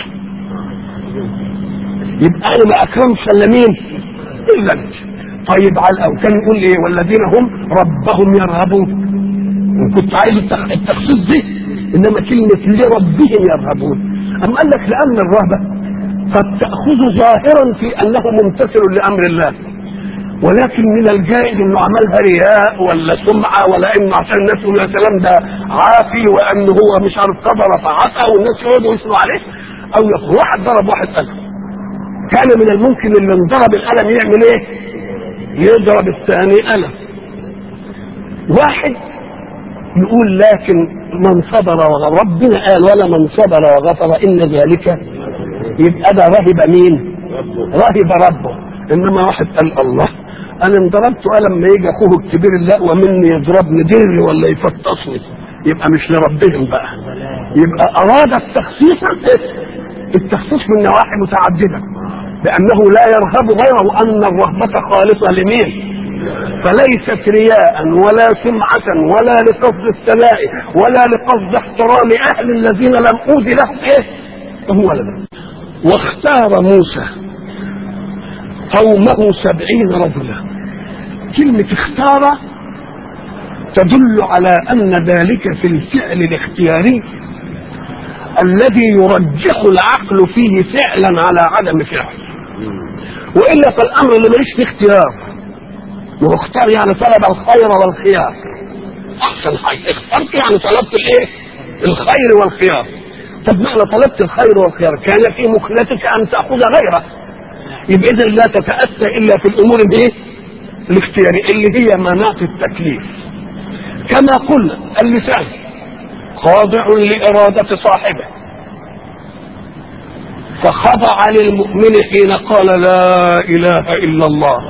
يبقى انا ما اكرمش الا مين؟ الا انت. طيب على الاول كان يقول ايه؟ والذين هم ربهم يرهبون. وكنت عايز التخصيص دي انما كلمه لربهم يرهبون. اما قال لك لان الرهبه قد تاخذ ظاهرا في انه ممتثل لامر الله. ولكن من الجائز انه عملها رياء ولا سمعه ولا انه عشان الناس يقولوا يا سلام ده عافي وانه هو مش عارف قدر فعفى والناس يقعدوا يسمعوا عليه او يقول واحد ضرب واحد قلم كان من الممكن اللي انضرب القلم يعمل ايه يضرب الثاني قلم واحد يقول لكن من صبر وغفر ربنا قال ولا من صبر وغفر ان ذلك يبقى ده رهب مين رهب ربه انما واحد قال الله انا انضربت قلم ما يجي اخوه الكبير لا ومني يضربني ديري ولا يفطسني يبقى مش لربهم بقى يبقى اراد التخصيص التخصيص من نواحي متعدده بأنه لا يرهب غيره أن الرهبة خالصة لمين فليست رياء ولا سمعة ولا لقصد الثناء ولا لقصد احترام أهل الذين لم أوذي لهم إيه هو لنا واختار موسى قومه سبعين رجلا كلمة اختار تدل على أن ذلك في الفعل الاختياري الذي يرجح العقل فيه فعلا على عدم فعل والا فالامر اللي ماليش فيه اختيار واختار يعني طلب الخير والخيار احسن حاجه اخترت يعني طلبت الايه الخير والخيار طب معنى طلبت الخير والخيار كان في مخلتك ان تاخذ غيره يبقى اذا لا تتاتى الا في الامور الايه الاختياريه اللي هي مناط التكليف كما قلنا اللسان خاضع لإرادة صاحبه فخضع للمؤمن حين قال لا إله إلا الله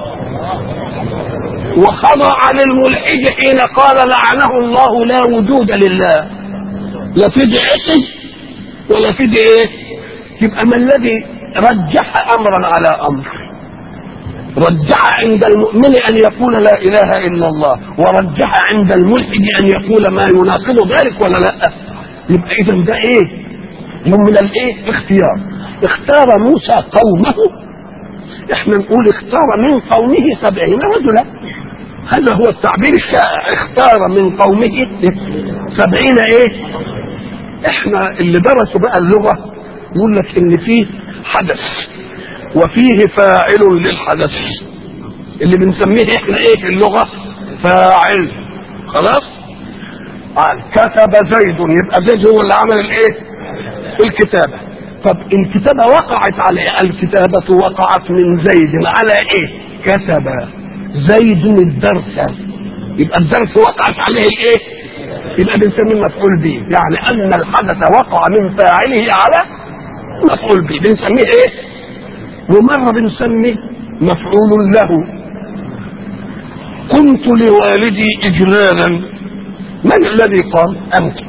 وخضع للملحد حين قال لعنه الله لا وجود لله لا في عقل ولا في ايه يبقى ما الذي رجح امرا على امر رجح عند المؤمن ان يقول لا اله الا الله ورجح عند الملحد ان يقول ما يناقض ذلك ولا لا يبقى اذا ده ايه من الايه اختيار اختار موسى قومه احنا نقول اختار من قومه سبعين رجلا هذا هو التعبير الشائع اختار من قومه سبعين ايه احنا اللي درسوا بقى اللغة يقول لك ان فيه حدث وفيه فاعل للحدث اللي بنسميه احنا ايه في اللغة فاعل خلاص قال كتب زيد يبقى زيد هو اللي عمل الايه الكتابة طب الكتابة وقعت على الكتابة وقعت من زيد على ايه كتب زيد الدرس يبقى الدرس وقعت عليه الايه يبقى بنسميه مفعول به يعني ان الحدث وقع من فاعله على مفعول به بنسميه ايه ومرة بنسميه مفعول له قمت لوالدي إجلالا من الذي قام أنت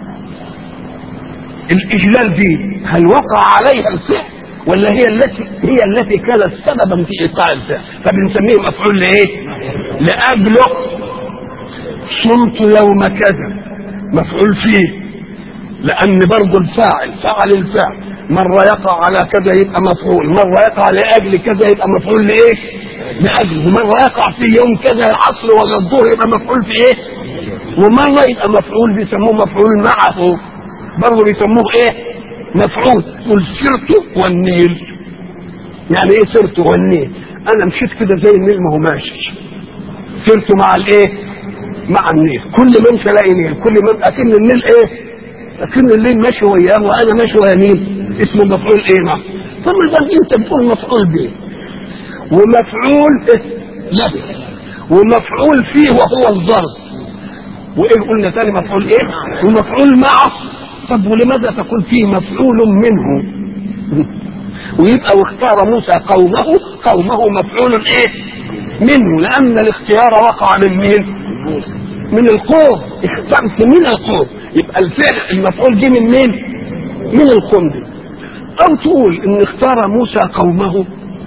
الإجلال دي هل وقع عليها الفعل ولا هي التي هي التي كانت سببا في ايقاع الفعل فبنسميه مفعول لايه؟ لاجله صمت يوم كذا مفعول فيه لان برضه الفاعل فعل الفعل مرة يقع على كذا يبقى مفعول مرة يقع لأجل كذا يبقى مفعول لإيه لأجله ومرة يقع في يوم كذا العصر ولا الظهر يبقى مفعول في إيه ومرة يبقى مفعول بيسموه مفعول معه برضه بيسموه إيه مفعول والسرت والنيل يعني ايه سرت ونيت انا مشيت كده زي النيل ما هو ماشي سرت مع الايه مع النيل كل ما امشي الاقي نيل كل ما اكن النيل ايه اكن النيل ماشي وياه وانا ماشي ويا نيل اسمه مفعول ايه معه طب اذا انت بتقول مفعول به ومفعول له ومفعول فيه وهو الظرف وايه قلنا تاني مفعول ايه ومفعول معه طب ولماذا تقول فيه مفعول منه ويبقى واختار موسى قومه قومه مفعول ايه منه لان الاختيار وقع من مين من القوم اخترت من القوم يبقى الفعل المفعول دي من مين من القوم دي او تقول ان اختار موسى قومه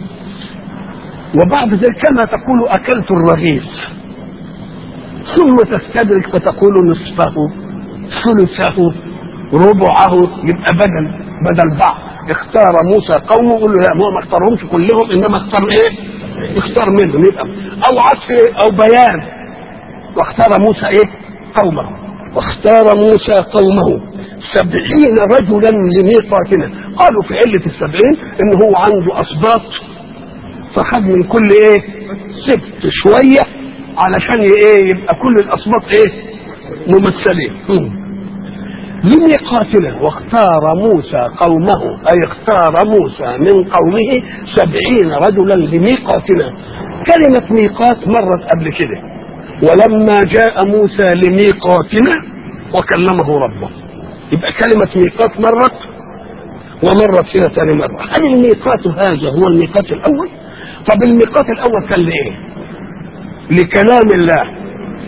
وبعد ذلك كما تقول اكلت الرغيف ثم تستدرك فتقول نصفه ثلثه ربعه يبقى بدل بدل بعض اختار موسى قومه يقول له لا هو ما اختارهمش كلهم انما اختار ايه؟ اختار منهم يبقى او عطف او بيان واختار موسى ايه؟ قومه واختار موسى قومه سبعين رجلا لميقاتنا قالوا في علة السبعين ان هو عنده اسباط فخد من كل ايه سبت شوية علشان ايه يبقى كل الاسباط ايه ممثلين لميقاتنا واختار موسى قومه اي اختار موسى من قومه سبعين رجلا لميقاتنا كلمة ميقات مرت قبل كده ولما جاء موسى لميقاتنا وكلمه ربه يبقى كلمة ميقات مرت ومرت هنا ثاني مرة هل الميقات هذا هو الميقات الأول طب الميقات الأول كان لإيه لكلام الله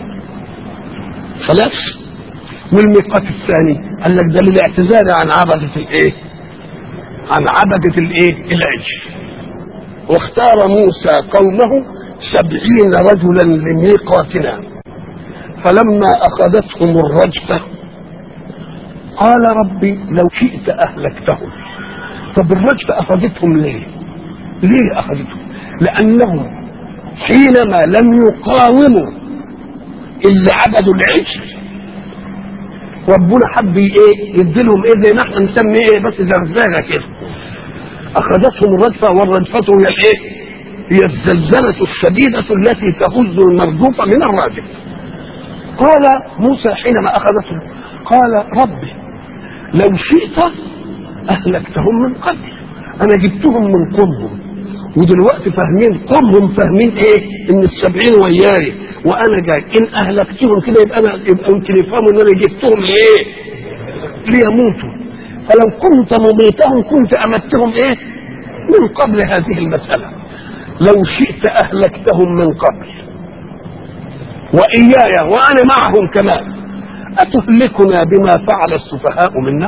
خلاص والميقات الثاني قال لك ده للاعتزال عن عبدة الايه عن عبدة الايه العجل واختار موسى قومه سبعين رجلا لميقاتنا فلما اخذتهم الرجفة قال ربي لو شئت اهلكتهم طب الرجفة اخذتهم ليه ليه اخذتهم لانهم حينما لم يقاوموا اللي عبدوا العجل ربنا حب ايه يديلهم ايه زي ما احنا نسمي ايه بس زرزانه كده اخذتهم الرجفه والرجفه هي الايه هي الزلزله الشديده التي تهز المرجوف من الراجف قال موسى حينما اخذتهم قال ربي لو شئت اهلكتهم من قبل انا جبتهم من قومهم ودلوقتي فاهمين قومهم فاهمين ايه ان السبعين وياي وانا جاي ان اهلكتهم كده يبقى انا يبقى يمكن يفهموا ان انا جبتهم ليه ليموتوا فلو كنت مميتهم كنت امتهم ايه من قبل هذه المسألة لو شئت اهلكتهم من قبل واياي وانا معهم كمان اتهلكنا بما فعل السفهاء منا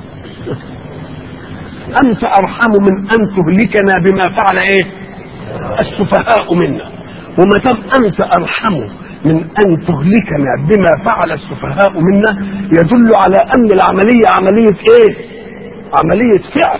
انت ارحم من ان تهلكنا بما فعل ايه السفهاء منا وما دام انت ارحم من ان تهلكنا بما فعل السفهاء منا يدل على ان العمليه عمليه ايه عمليه فعل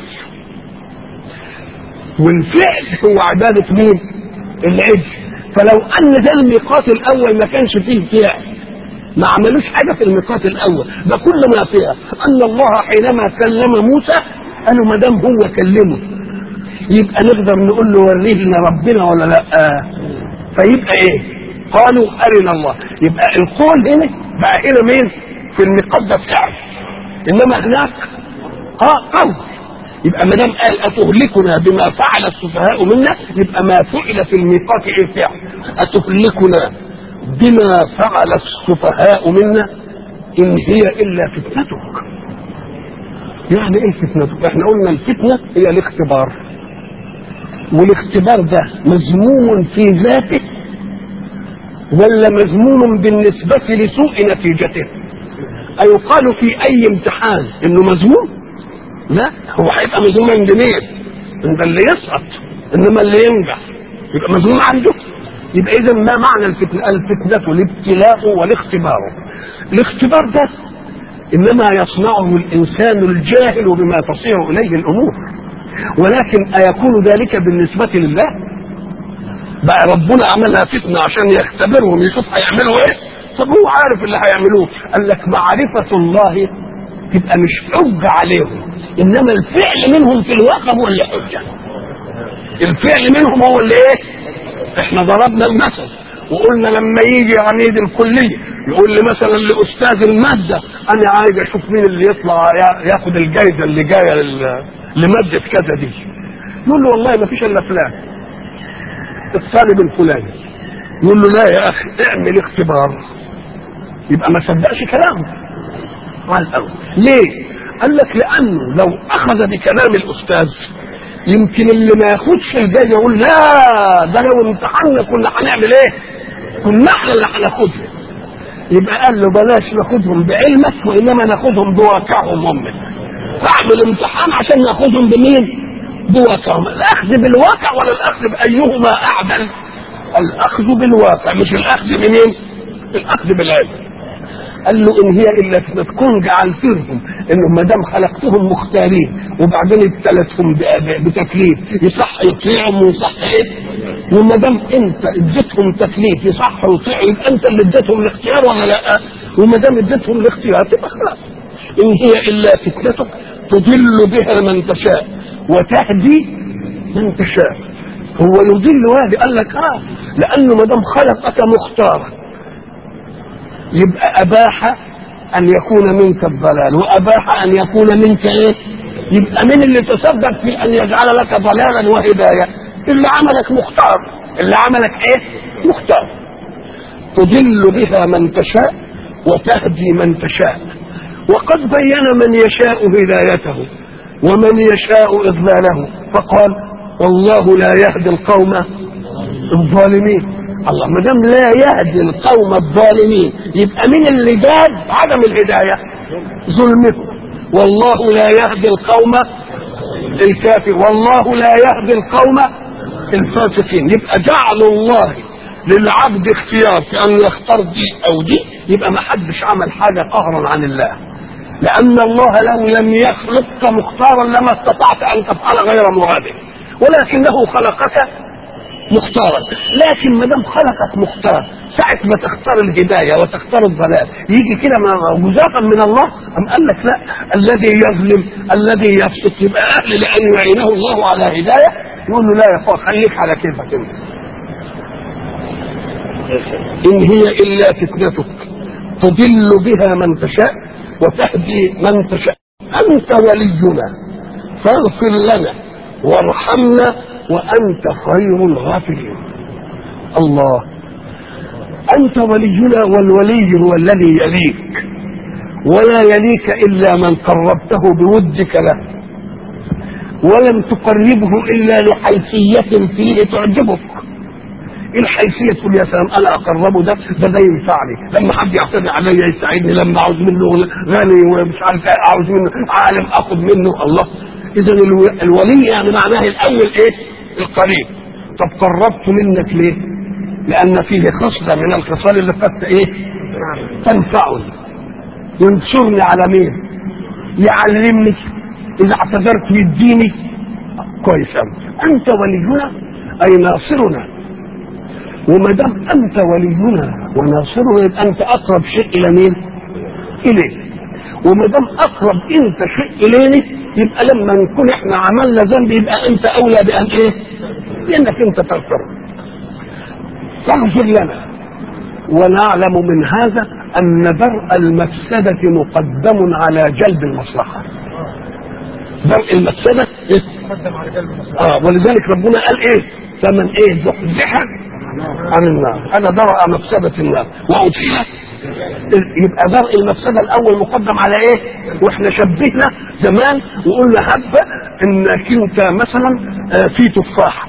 والفعل هو عباده مين العجل فلو ان ده الميقات الاول ما كانش فيه فعل ما عملوش حاجه في الميقات الاول ده كل ما فيها ان الله حينما كلم موسى قالوا ما دام هو كلمه يبقى نقدر نقول له وريه لنا ربنا ولا لا فيبقى ايه قالوا ارنا الله يبقى القول هنا بقى هنا مين في الميقات ده فعل انما هناك اه قول يبقى ما دام قال اتهلكنا بما فعل السفهاء منا يبقى ما فعل في الميقات ايه فعل اتهلكنا بما فعل السفهاء منا ان هي الا فتنتك يعني ايه فتنتك احنا قلنا الفتنه هي الاختبار والاختبار ده مذموم في ذاته ولا مذموم بالنسبة لسوء نتيجته أيقال في أي امتحان إنه مذموم لا هو هيبقى مذموم عند مين عند اللي يسقط إنما اللي ينجح يبقى مذموم عنده يبقى إذا ما معنى الفتنة الفتنة الابتلاء والاختبار الاختبار ده إنما يصنعه الإنسان الجاهل بما تصير إليه الأمور ولكن أيكون ذلك بالنسبة لله بقى ربنا عملها فتنة عشان يختبرهم يشوف هيعملوا ايه طب هو عارف اللي هيعملوه قال لك معرفة الله تبقى مش حجة عليهم انما الفعل منهم في الواقع هو اللي حجة الفعل منهم هو اللي ايه احنا ضربنا المثل وقلنا لما يجي عميد الكليه يقول لي مثلا لاستاذ الماده انا عايز اشوف مين اللي يطلع ياخد الجائزه اللي جايه لماده كذا دي يقول له والله ما فيش الا فلان الطالب الفلاني يقول له لا يا اخي اعمل اختبار يبقى ما صدقش كلامه على الاول ليه قال لك لانه لو اخذ بكلام الاستاذ يمكن اللي ما ياخدش الجايزه يقول لا ده لو امتحنا كنا هنعمل ايه كنا احنا اللي هناخدهم يبقى قال له بلاش ناخدهم بعلمك وانما ناخدهم بواقعهم هم فاعمل امتحان عشان ناخدهم بمين بواقعهم الاخذ بالواقع ولا الاخذ بايهما اعدل الاخذ بالواقع مش الاخذ بمين الاخذ بالعلم قال له ان هي الا تكون جعلتهم انهم ما دام خلقتهم مختارين وبعدين ابتلتهم بتكليف يصح يطيعهم ويصح ايه وما دام انت اديتهم تكليف يصح يطيعوا يبقى انت اللي اديتهم الاختيار ولا لا وما دام اديتهم الاختيار تبقى خلاص ان هي الا فتنتك تضل بها من تشاء وتهدي من تشاء هو يضل ويهدي قال لك اه لانه ما دام خلقك مختارا يبقى أباح أن يكون منك الضلال وأباح أن يكون منك إيه يبقى من اللي تسبب في أن يجعل لك ضلالا وهداية اللي عملك مختار اللي عملك إيه مختار تضل بها من تشاء وتهدي من تشاء وقد بين من يشاء هدايته ومن يشاء إضلاله فقال والله لا يهدي القوم الظالمين الله ما دام لا يهدي القوم الظالمين يبقى مين اللي جاد عدم الهدايه ظلمه والله لا يهدي القوم الكافر والله لا يهدي القوم الفاسقين يبقى جعل الله للعبد اختيار في ان يختار دي او دي يبقى ما حدش عمل حاجه قهرا عن الله لان الله لو لم يخلقك مختارا لما استطعت ان تفعل غير مراده ولكنه خلقك مختارا لكن ما دام خلقك مختار ساعة ما تختار الهداية وتختار الضلال يجي كده جزافا من الله أم قال لك لا الذي يظلم الذي يفسق يبقى أهل لأن يعينه الله على هداية يقول له لا يا اخوان خليك على كيفك انت إن هي إلا فتنتك تضل بها من تشاء وتهدي من تشاء أنت ولينا فاغفر لنا وارحمنا وأنت خير الغافرين الله أنت ولينا والولي هو الذي يليك ولا يليك إلا من قربته بودك له ولم تقربه إلا لحيثية فيه تعجبك الحيثية تقول يا سلام أنا أقربه ده ده ده ينفعني لما حد يعتدي عليا يساعدني لما عاوز منه غني ومش عارف عاوز منه عالم أخذ منه الله إذا الولي يعني معناه الأول إيه؟ القريب طب قربت منك ليه لان فيه خصله من الخصال اللي قد ايه تنفعني ينصرني على مين يعلمني اذا اعتذرت يديني كويس أوي انت ولينا اي ناصرنا وما دام انت ولينا وناصرنا يبقى انت اقرب شيء الى مين اليه وما دام اقرب انت شيء اليني يبقى لما نكون احنا عملنا ذنب يبقى انت اولى بان ايه؟ بانك انت تغفر. فاغفر لنا ونعلم من هذا ان درء المفسده مقدم على جلب المصلحه. درء المفسده مقدم على جلب المصلحه اه ولذلك ربنا قال ايه؟ فمن ايه زحزح عن النار انا درء مفسده النار وادخل يبقى درء المفسده الاول مقدم على ايه؟ واحنا شبهنا زمان وقلنا هبه انك انت مثلا آه، في تفاحه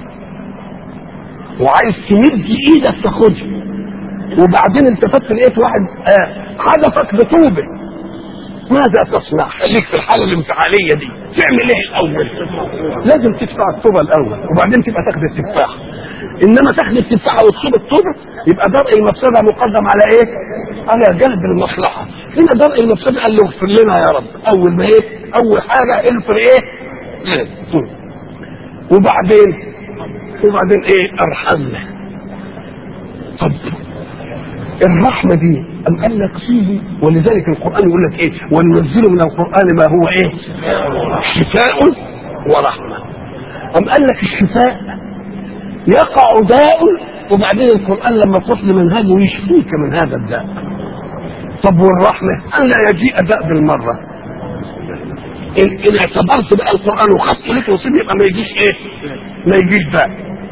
وعايز تمد ايدك تاخدها وبعدين التفت لقيت واحد آه، حدفك بطوبه ماذا تصنع؟ خليك في الحاله الانفعاليه دي تعمل ايه الاول؟ لازم تدفع الطوبه الاول وبعدين تبقى تاخد التفاح انما تاخد التفاحه وتصيب الطوبه يبقى درء المفسده مقدم على ايه؟ على جلب المصلحه هنا درء المفسده قال له اغفر لنا يا رب اول ما ايه؟ اول حاجه اغفر ايه؟ وبعدين وبعدين ايه؟ ارحمنا طب الرحمه دي أم قال لك فيه ولذلك القرآن يقول لك إيه وننزل من القرآن ما هو إيه شفاء ورحمة أم قال لك الشفاء يقع داء وبعدين القرآن لما تطل منهجه يشفيك من هذا الداء طب والرحمة أن لا يجيء داء بالمرة إن, إن اعتبرت بقى القرآن وخدت لك نصيب يبقى ما يجيش إيه؟ ما يجيش داء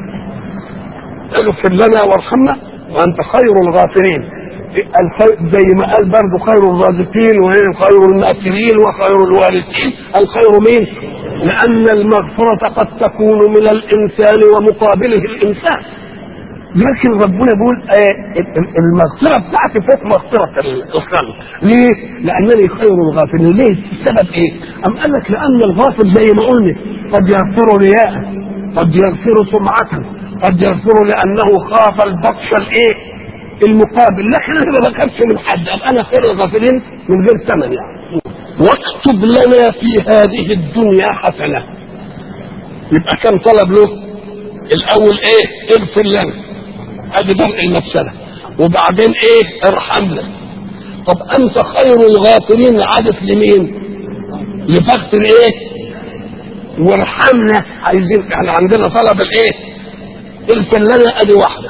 اغفر لنا وارحمنا وأنت خير الغافرين الخير زي ما قال برضه خير الرازقين وخير الماكلين وخير الوارثين الخير مين؟ لأن المغفرة قد تكون من الإنسان ومقابله الإنسان لكن ربنا بيقول آه المغفرة بتاعتي فوق مغفرة الخلق ليه؟ لأنني خير الغافرين ليه؟ السبب إيه؟ أم قال لك لأن الغافل زي ما قلنا قد يغفر رياء قد يغفر سمعة قد يغفر لأنه خاف البطش الإيه؟ المقابل لكن أنا ما بخافش من حد أم أنا خير الغافلين من غير ثمن يعني واكتب لنا في هذه الدنيا حسنة يبقى كم طلب له الأول إيه؟ اغفر لنا ادي درء المفسده وبعدين ايه ارحمنا طب انت خير الغافرين عادت لمين لفخر ايه وارحمنا عايزين احنا عندنا طلب الايه اغفر لنا ادي واحده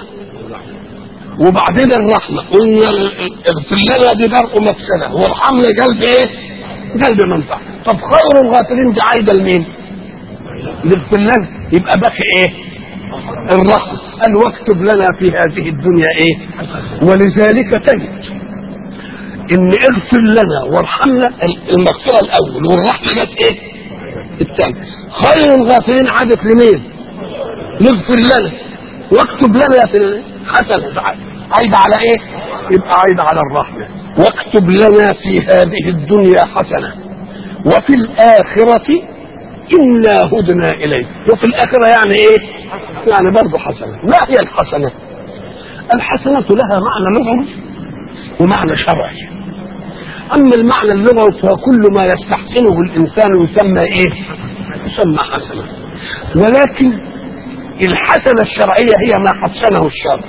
وبعدين الرحمه قلنا اغفر لنا دي درء مفسده وارحمنا قلب ايه قلب منفعه طب خير الغافرين دي عايده لمين اغفر لنا يبقى باقي ايه الرحمة قال واكتب لنا في هذه الدنيا ايه ولذلك تجد ان اغفر لنا وارحمنا المغفرة الاول والرحمة جت ايه الثاني خير الغافلين عادت لمين نغفر لنا واكتب لنا في الحسنة عايدة على ايه يبقى عايدة على الرحمة واكتب لنا في هذه الدنيا حسنة وفي الآخرة إنا هدنا إليك وفي الآخرة يعني إيه يعني برضه حسنة ما هي الحسنة الحسنة لها معنى لغوي ومعنى شرعي أما المعنى اللغوي فهو كل ما يستحسنه الإنسان يسمى إيه يسمى حسنة ولكن الحسنة الشرعية هي ما حسنه الشرع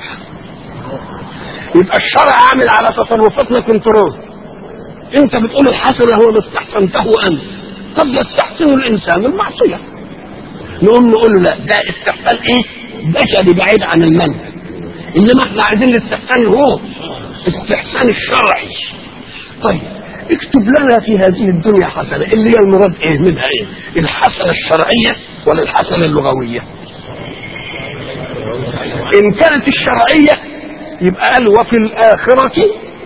يبقى الشرع عامل على تصرفاتنا كنترول انت بتقول الحسنة هو ما استحسنته انت قد يستحسن الانسان المعصيه نقوم نقول له لا ده استحسان ايه بشري بعيد عن المنهج انما احنا عايزين الاستحسان هو استحسان الشرعي طيب اكتب لنا في هذه الدنيا حسنة اللي هي المراد ايه منها ايه الحسنة الشرعية ولا الحسنة اللغوية ان كانت الشرعية يبقى قال وفي الآخرة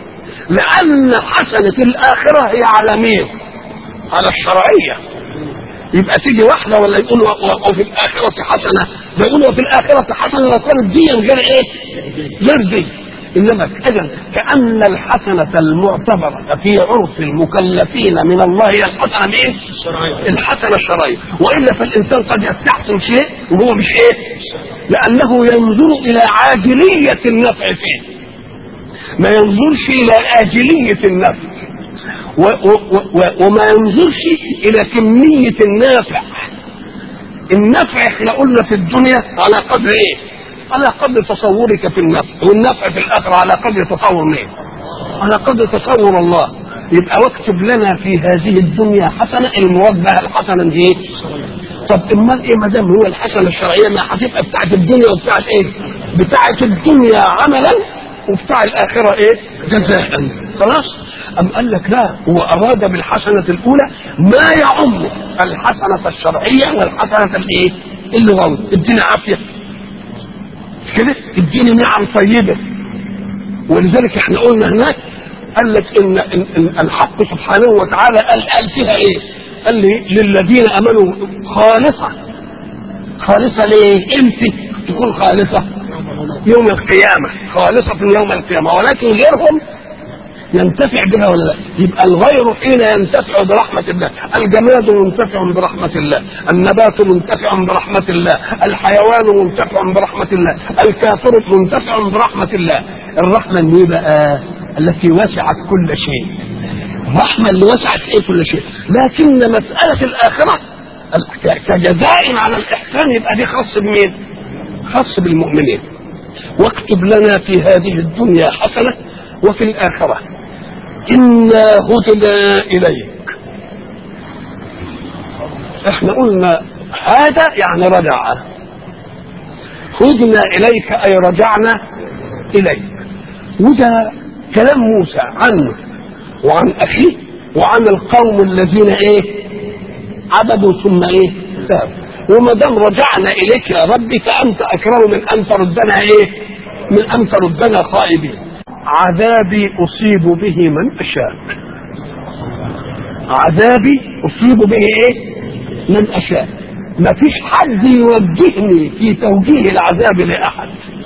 لأن حسنة الآخرة هي على مين على الشرعية يبقى تيجي واحدة ولا يقول وفي الآخرة حسنة ده يقول وفي الآخرة حسنة لو كانت دي غير إيه؟ غير دي إنما إذا كأن الحسنة المعتبرة في عرف المكلفين من الله هي الحسنة إيه؟ الحسنة الشرعية وإلا فالإنسان قد يستحسن شيء وهو مش إيه؟ لأنه ينظر إلى عاجلية النفع فيه ما ينظرش إلى آجلية النفع و و و وما ينظرش الى كمية النافع النفع احنا قلنا في الدنيا على قدر ايه على قدر تصورك في النفع والنفع في الاخرة على قدر تصور مين على قدر تصور الله يبقى واكتب لنا في هذه الدنيا حسنة المراد بها الحسنة دي ايه طب امال ايه ما دام هو الحسنة الشرعية ما هتبقى بتاعت الدنيا وبتاعت ايه بتاعت الدنيا عملا وبتاع الاخرة ايه جزاء خلاص أم قال لك لا هو أراد بالحسنة الأولى ما يعم الحسنة الشرعية والحسنة الإيه؟ اللغوية اديني عافية كده اديني نعم طيبة ولذلك احنا قلنا هناك قال لك إن, إن, إن الحق سبحانه وتعالى قال قال فيها إيه؟ قال لي للذين آمنوا خالصة خالصة ليه؟ امتى تكون خالصة؟ يوم القيامة خالصة يوم القيامة ولكن غيرهم ينتفع بها ولا لا يبقى الغير حين ينتفع برحمة الله الجماد منتفع برحمة الله النبات منتفع برحمة الله الحيوان منتفع برحمة الله الكافر منتفع برحمة الله الرحمة اللي بقى التي وسعت كل شيء الرحمة اللي وسعت ايه كل شيء لكن مسألة الآخرة كجزاء على الإحسان يبقى دي خاص بمين خاص بالمؤمنين واكتب لنا في هذه الدنيا حسنة وفي الآخرة إنا هدنا إليك احنا قلنا هذا يعني رجع هدنا اليك اي رجعنا اليك وده كلام موسى عنه وعن اخيه وعن القوم الذين ايه عبدوا ثم ايه تابوا وما دام رجعنا اليك يا ربي فانت اكرم من ان تردنا ايه من ان تردنا خائبين عذابي اصيب به من اشاء عذابي اصيب به ايه من اشاء ما فيش حد يوجهني في توجيه العذاب لاحد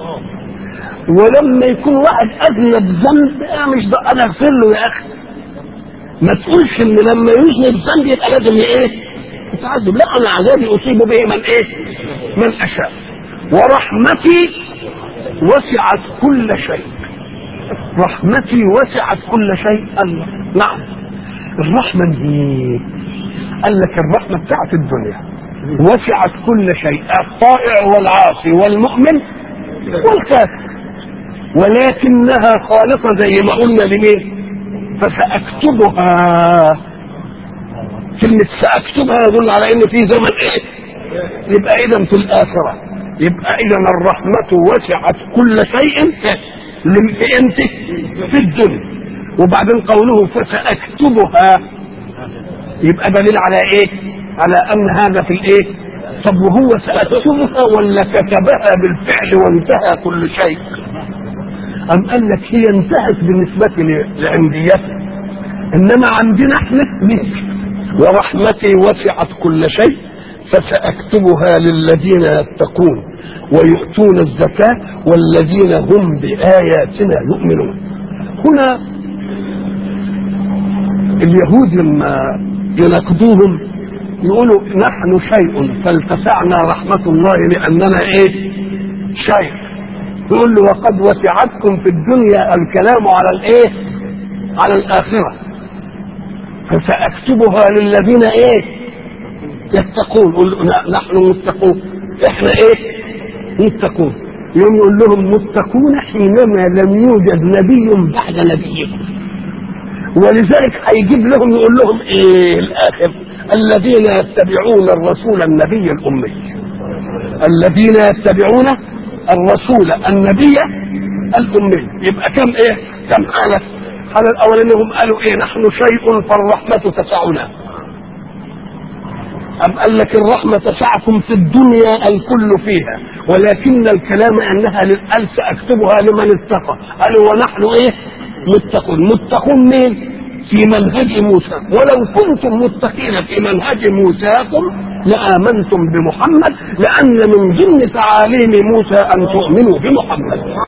ولما يكون واحد اذنب ذنب أنا مش ده انا اغفر له يا اخي ما تقولش ان لما يذنب ذنب يبقى لازم ايه يتعذب لا انا عذابي اصيب به من ايه من اشاء ورحمتي وسعت كل شيء رحمتي وسعت كل شيء الله نعم الرحمة دي قال لك الرحمة بتاعت الدنيا وسعت كل شيء الطائع والعاصي والمؤمن والكافر ولكنها خالصة زي ما قلنا لمين فسأكتبها كلمة سأكتبها يدل على ان في زمن ايه يبقى اذا في الاخرة يبقى اذا الرحمة وسعت كل شيء في امتى في الدنيا وبعدين قوله فسأكتبها يبقى دليل على ايه على ان هذا في الايه طب وهو سأكتبها ولا كتبها بالفعل وانتهى كل شيء أم قال لك هي انتهت بالنسبة لعنديته إنما عندنا احنا مثل ورحمتي وسعت كل شيء فسأكتبها للذين يتقون ويؤتون الزكاة والذين هم بآياتنا يؤمنون هنا اليهود لما يناقضوهم يقولوا نحن شيء فالتسعنا رحمة الله لأننا إيه شيء يقول له وقد وسعتكم في الدنيا الكلام على الإيه على الآخرة فسأكتبها للذين إيه يتقون قل نحن متقون إحنا إيه متقون يوم يقول لهم متقون حينما لم يوجد نبي بعد نبيكم ولذلك هيجيب لهم يقول لهم ايه الاخر الذين يتبعون الرسول النبي الامي الذين يتبعون الرسول النبي الامي يبقى كم ايه كم حاله الحاله الاولانيه هم قالوا ايه نحن شيء فالرحمه تسعنا أم قال لك الرحمة تسعكم في الدنيا الكل فيها ولكن الكلام أنها للأل سأكتبها لمن اتقى قالوا ونحن إيه متقون متقون مين في منهج موسى ولو كنتم متقين في منهج موساكم لآمنتم بمحمد لأن من ضمن تعاليم موسى أن تؤمنوا بمحمد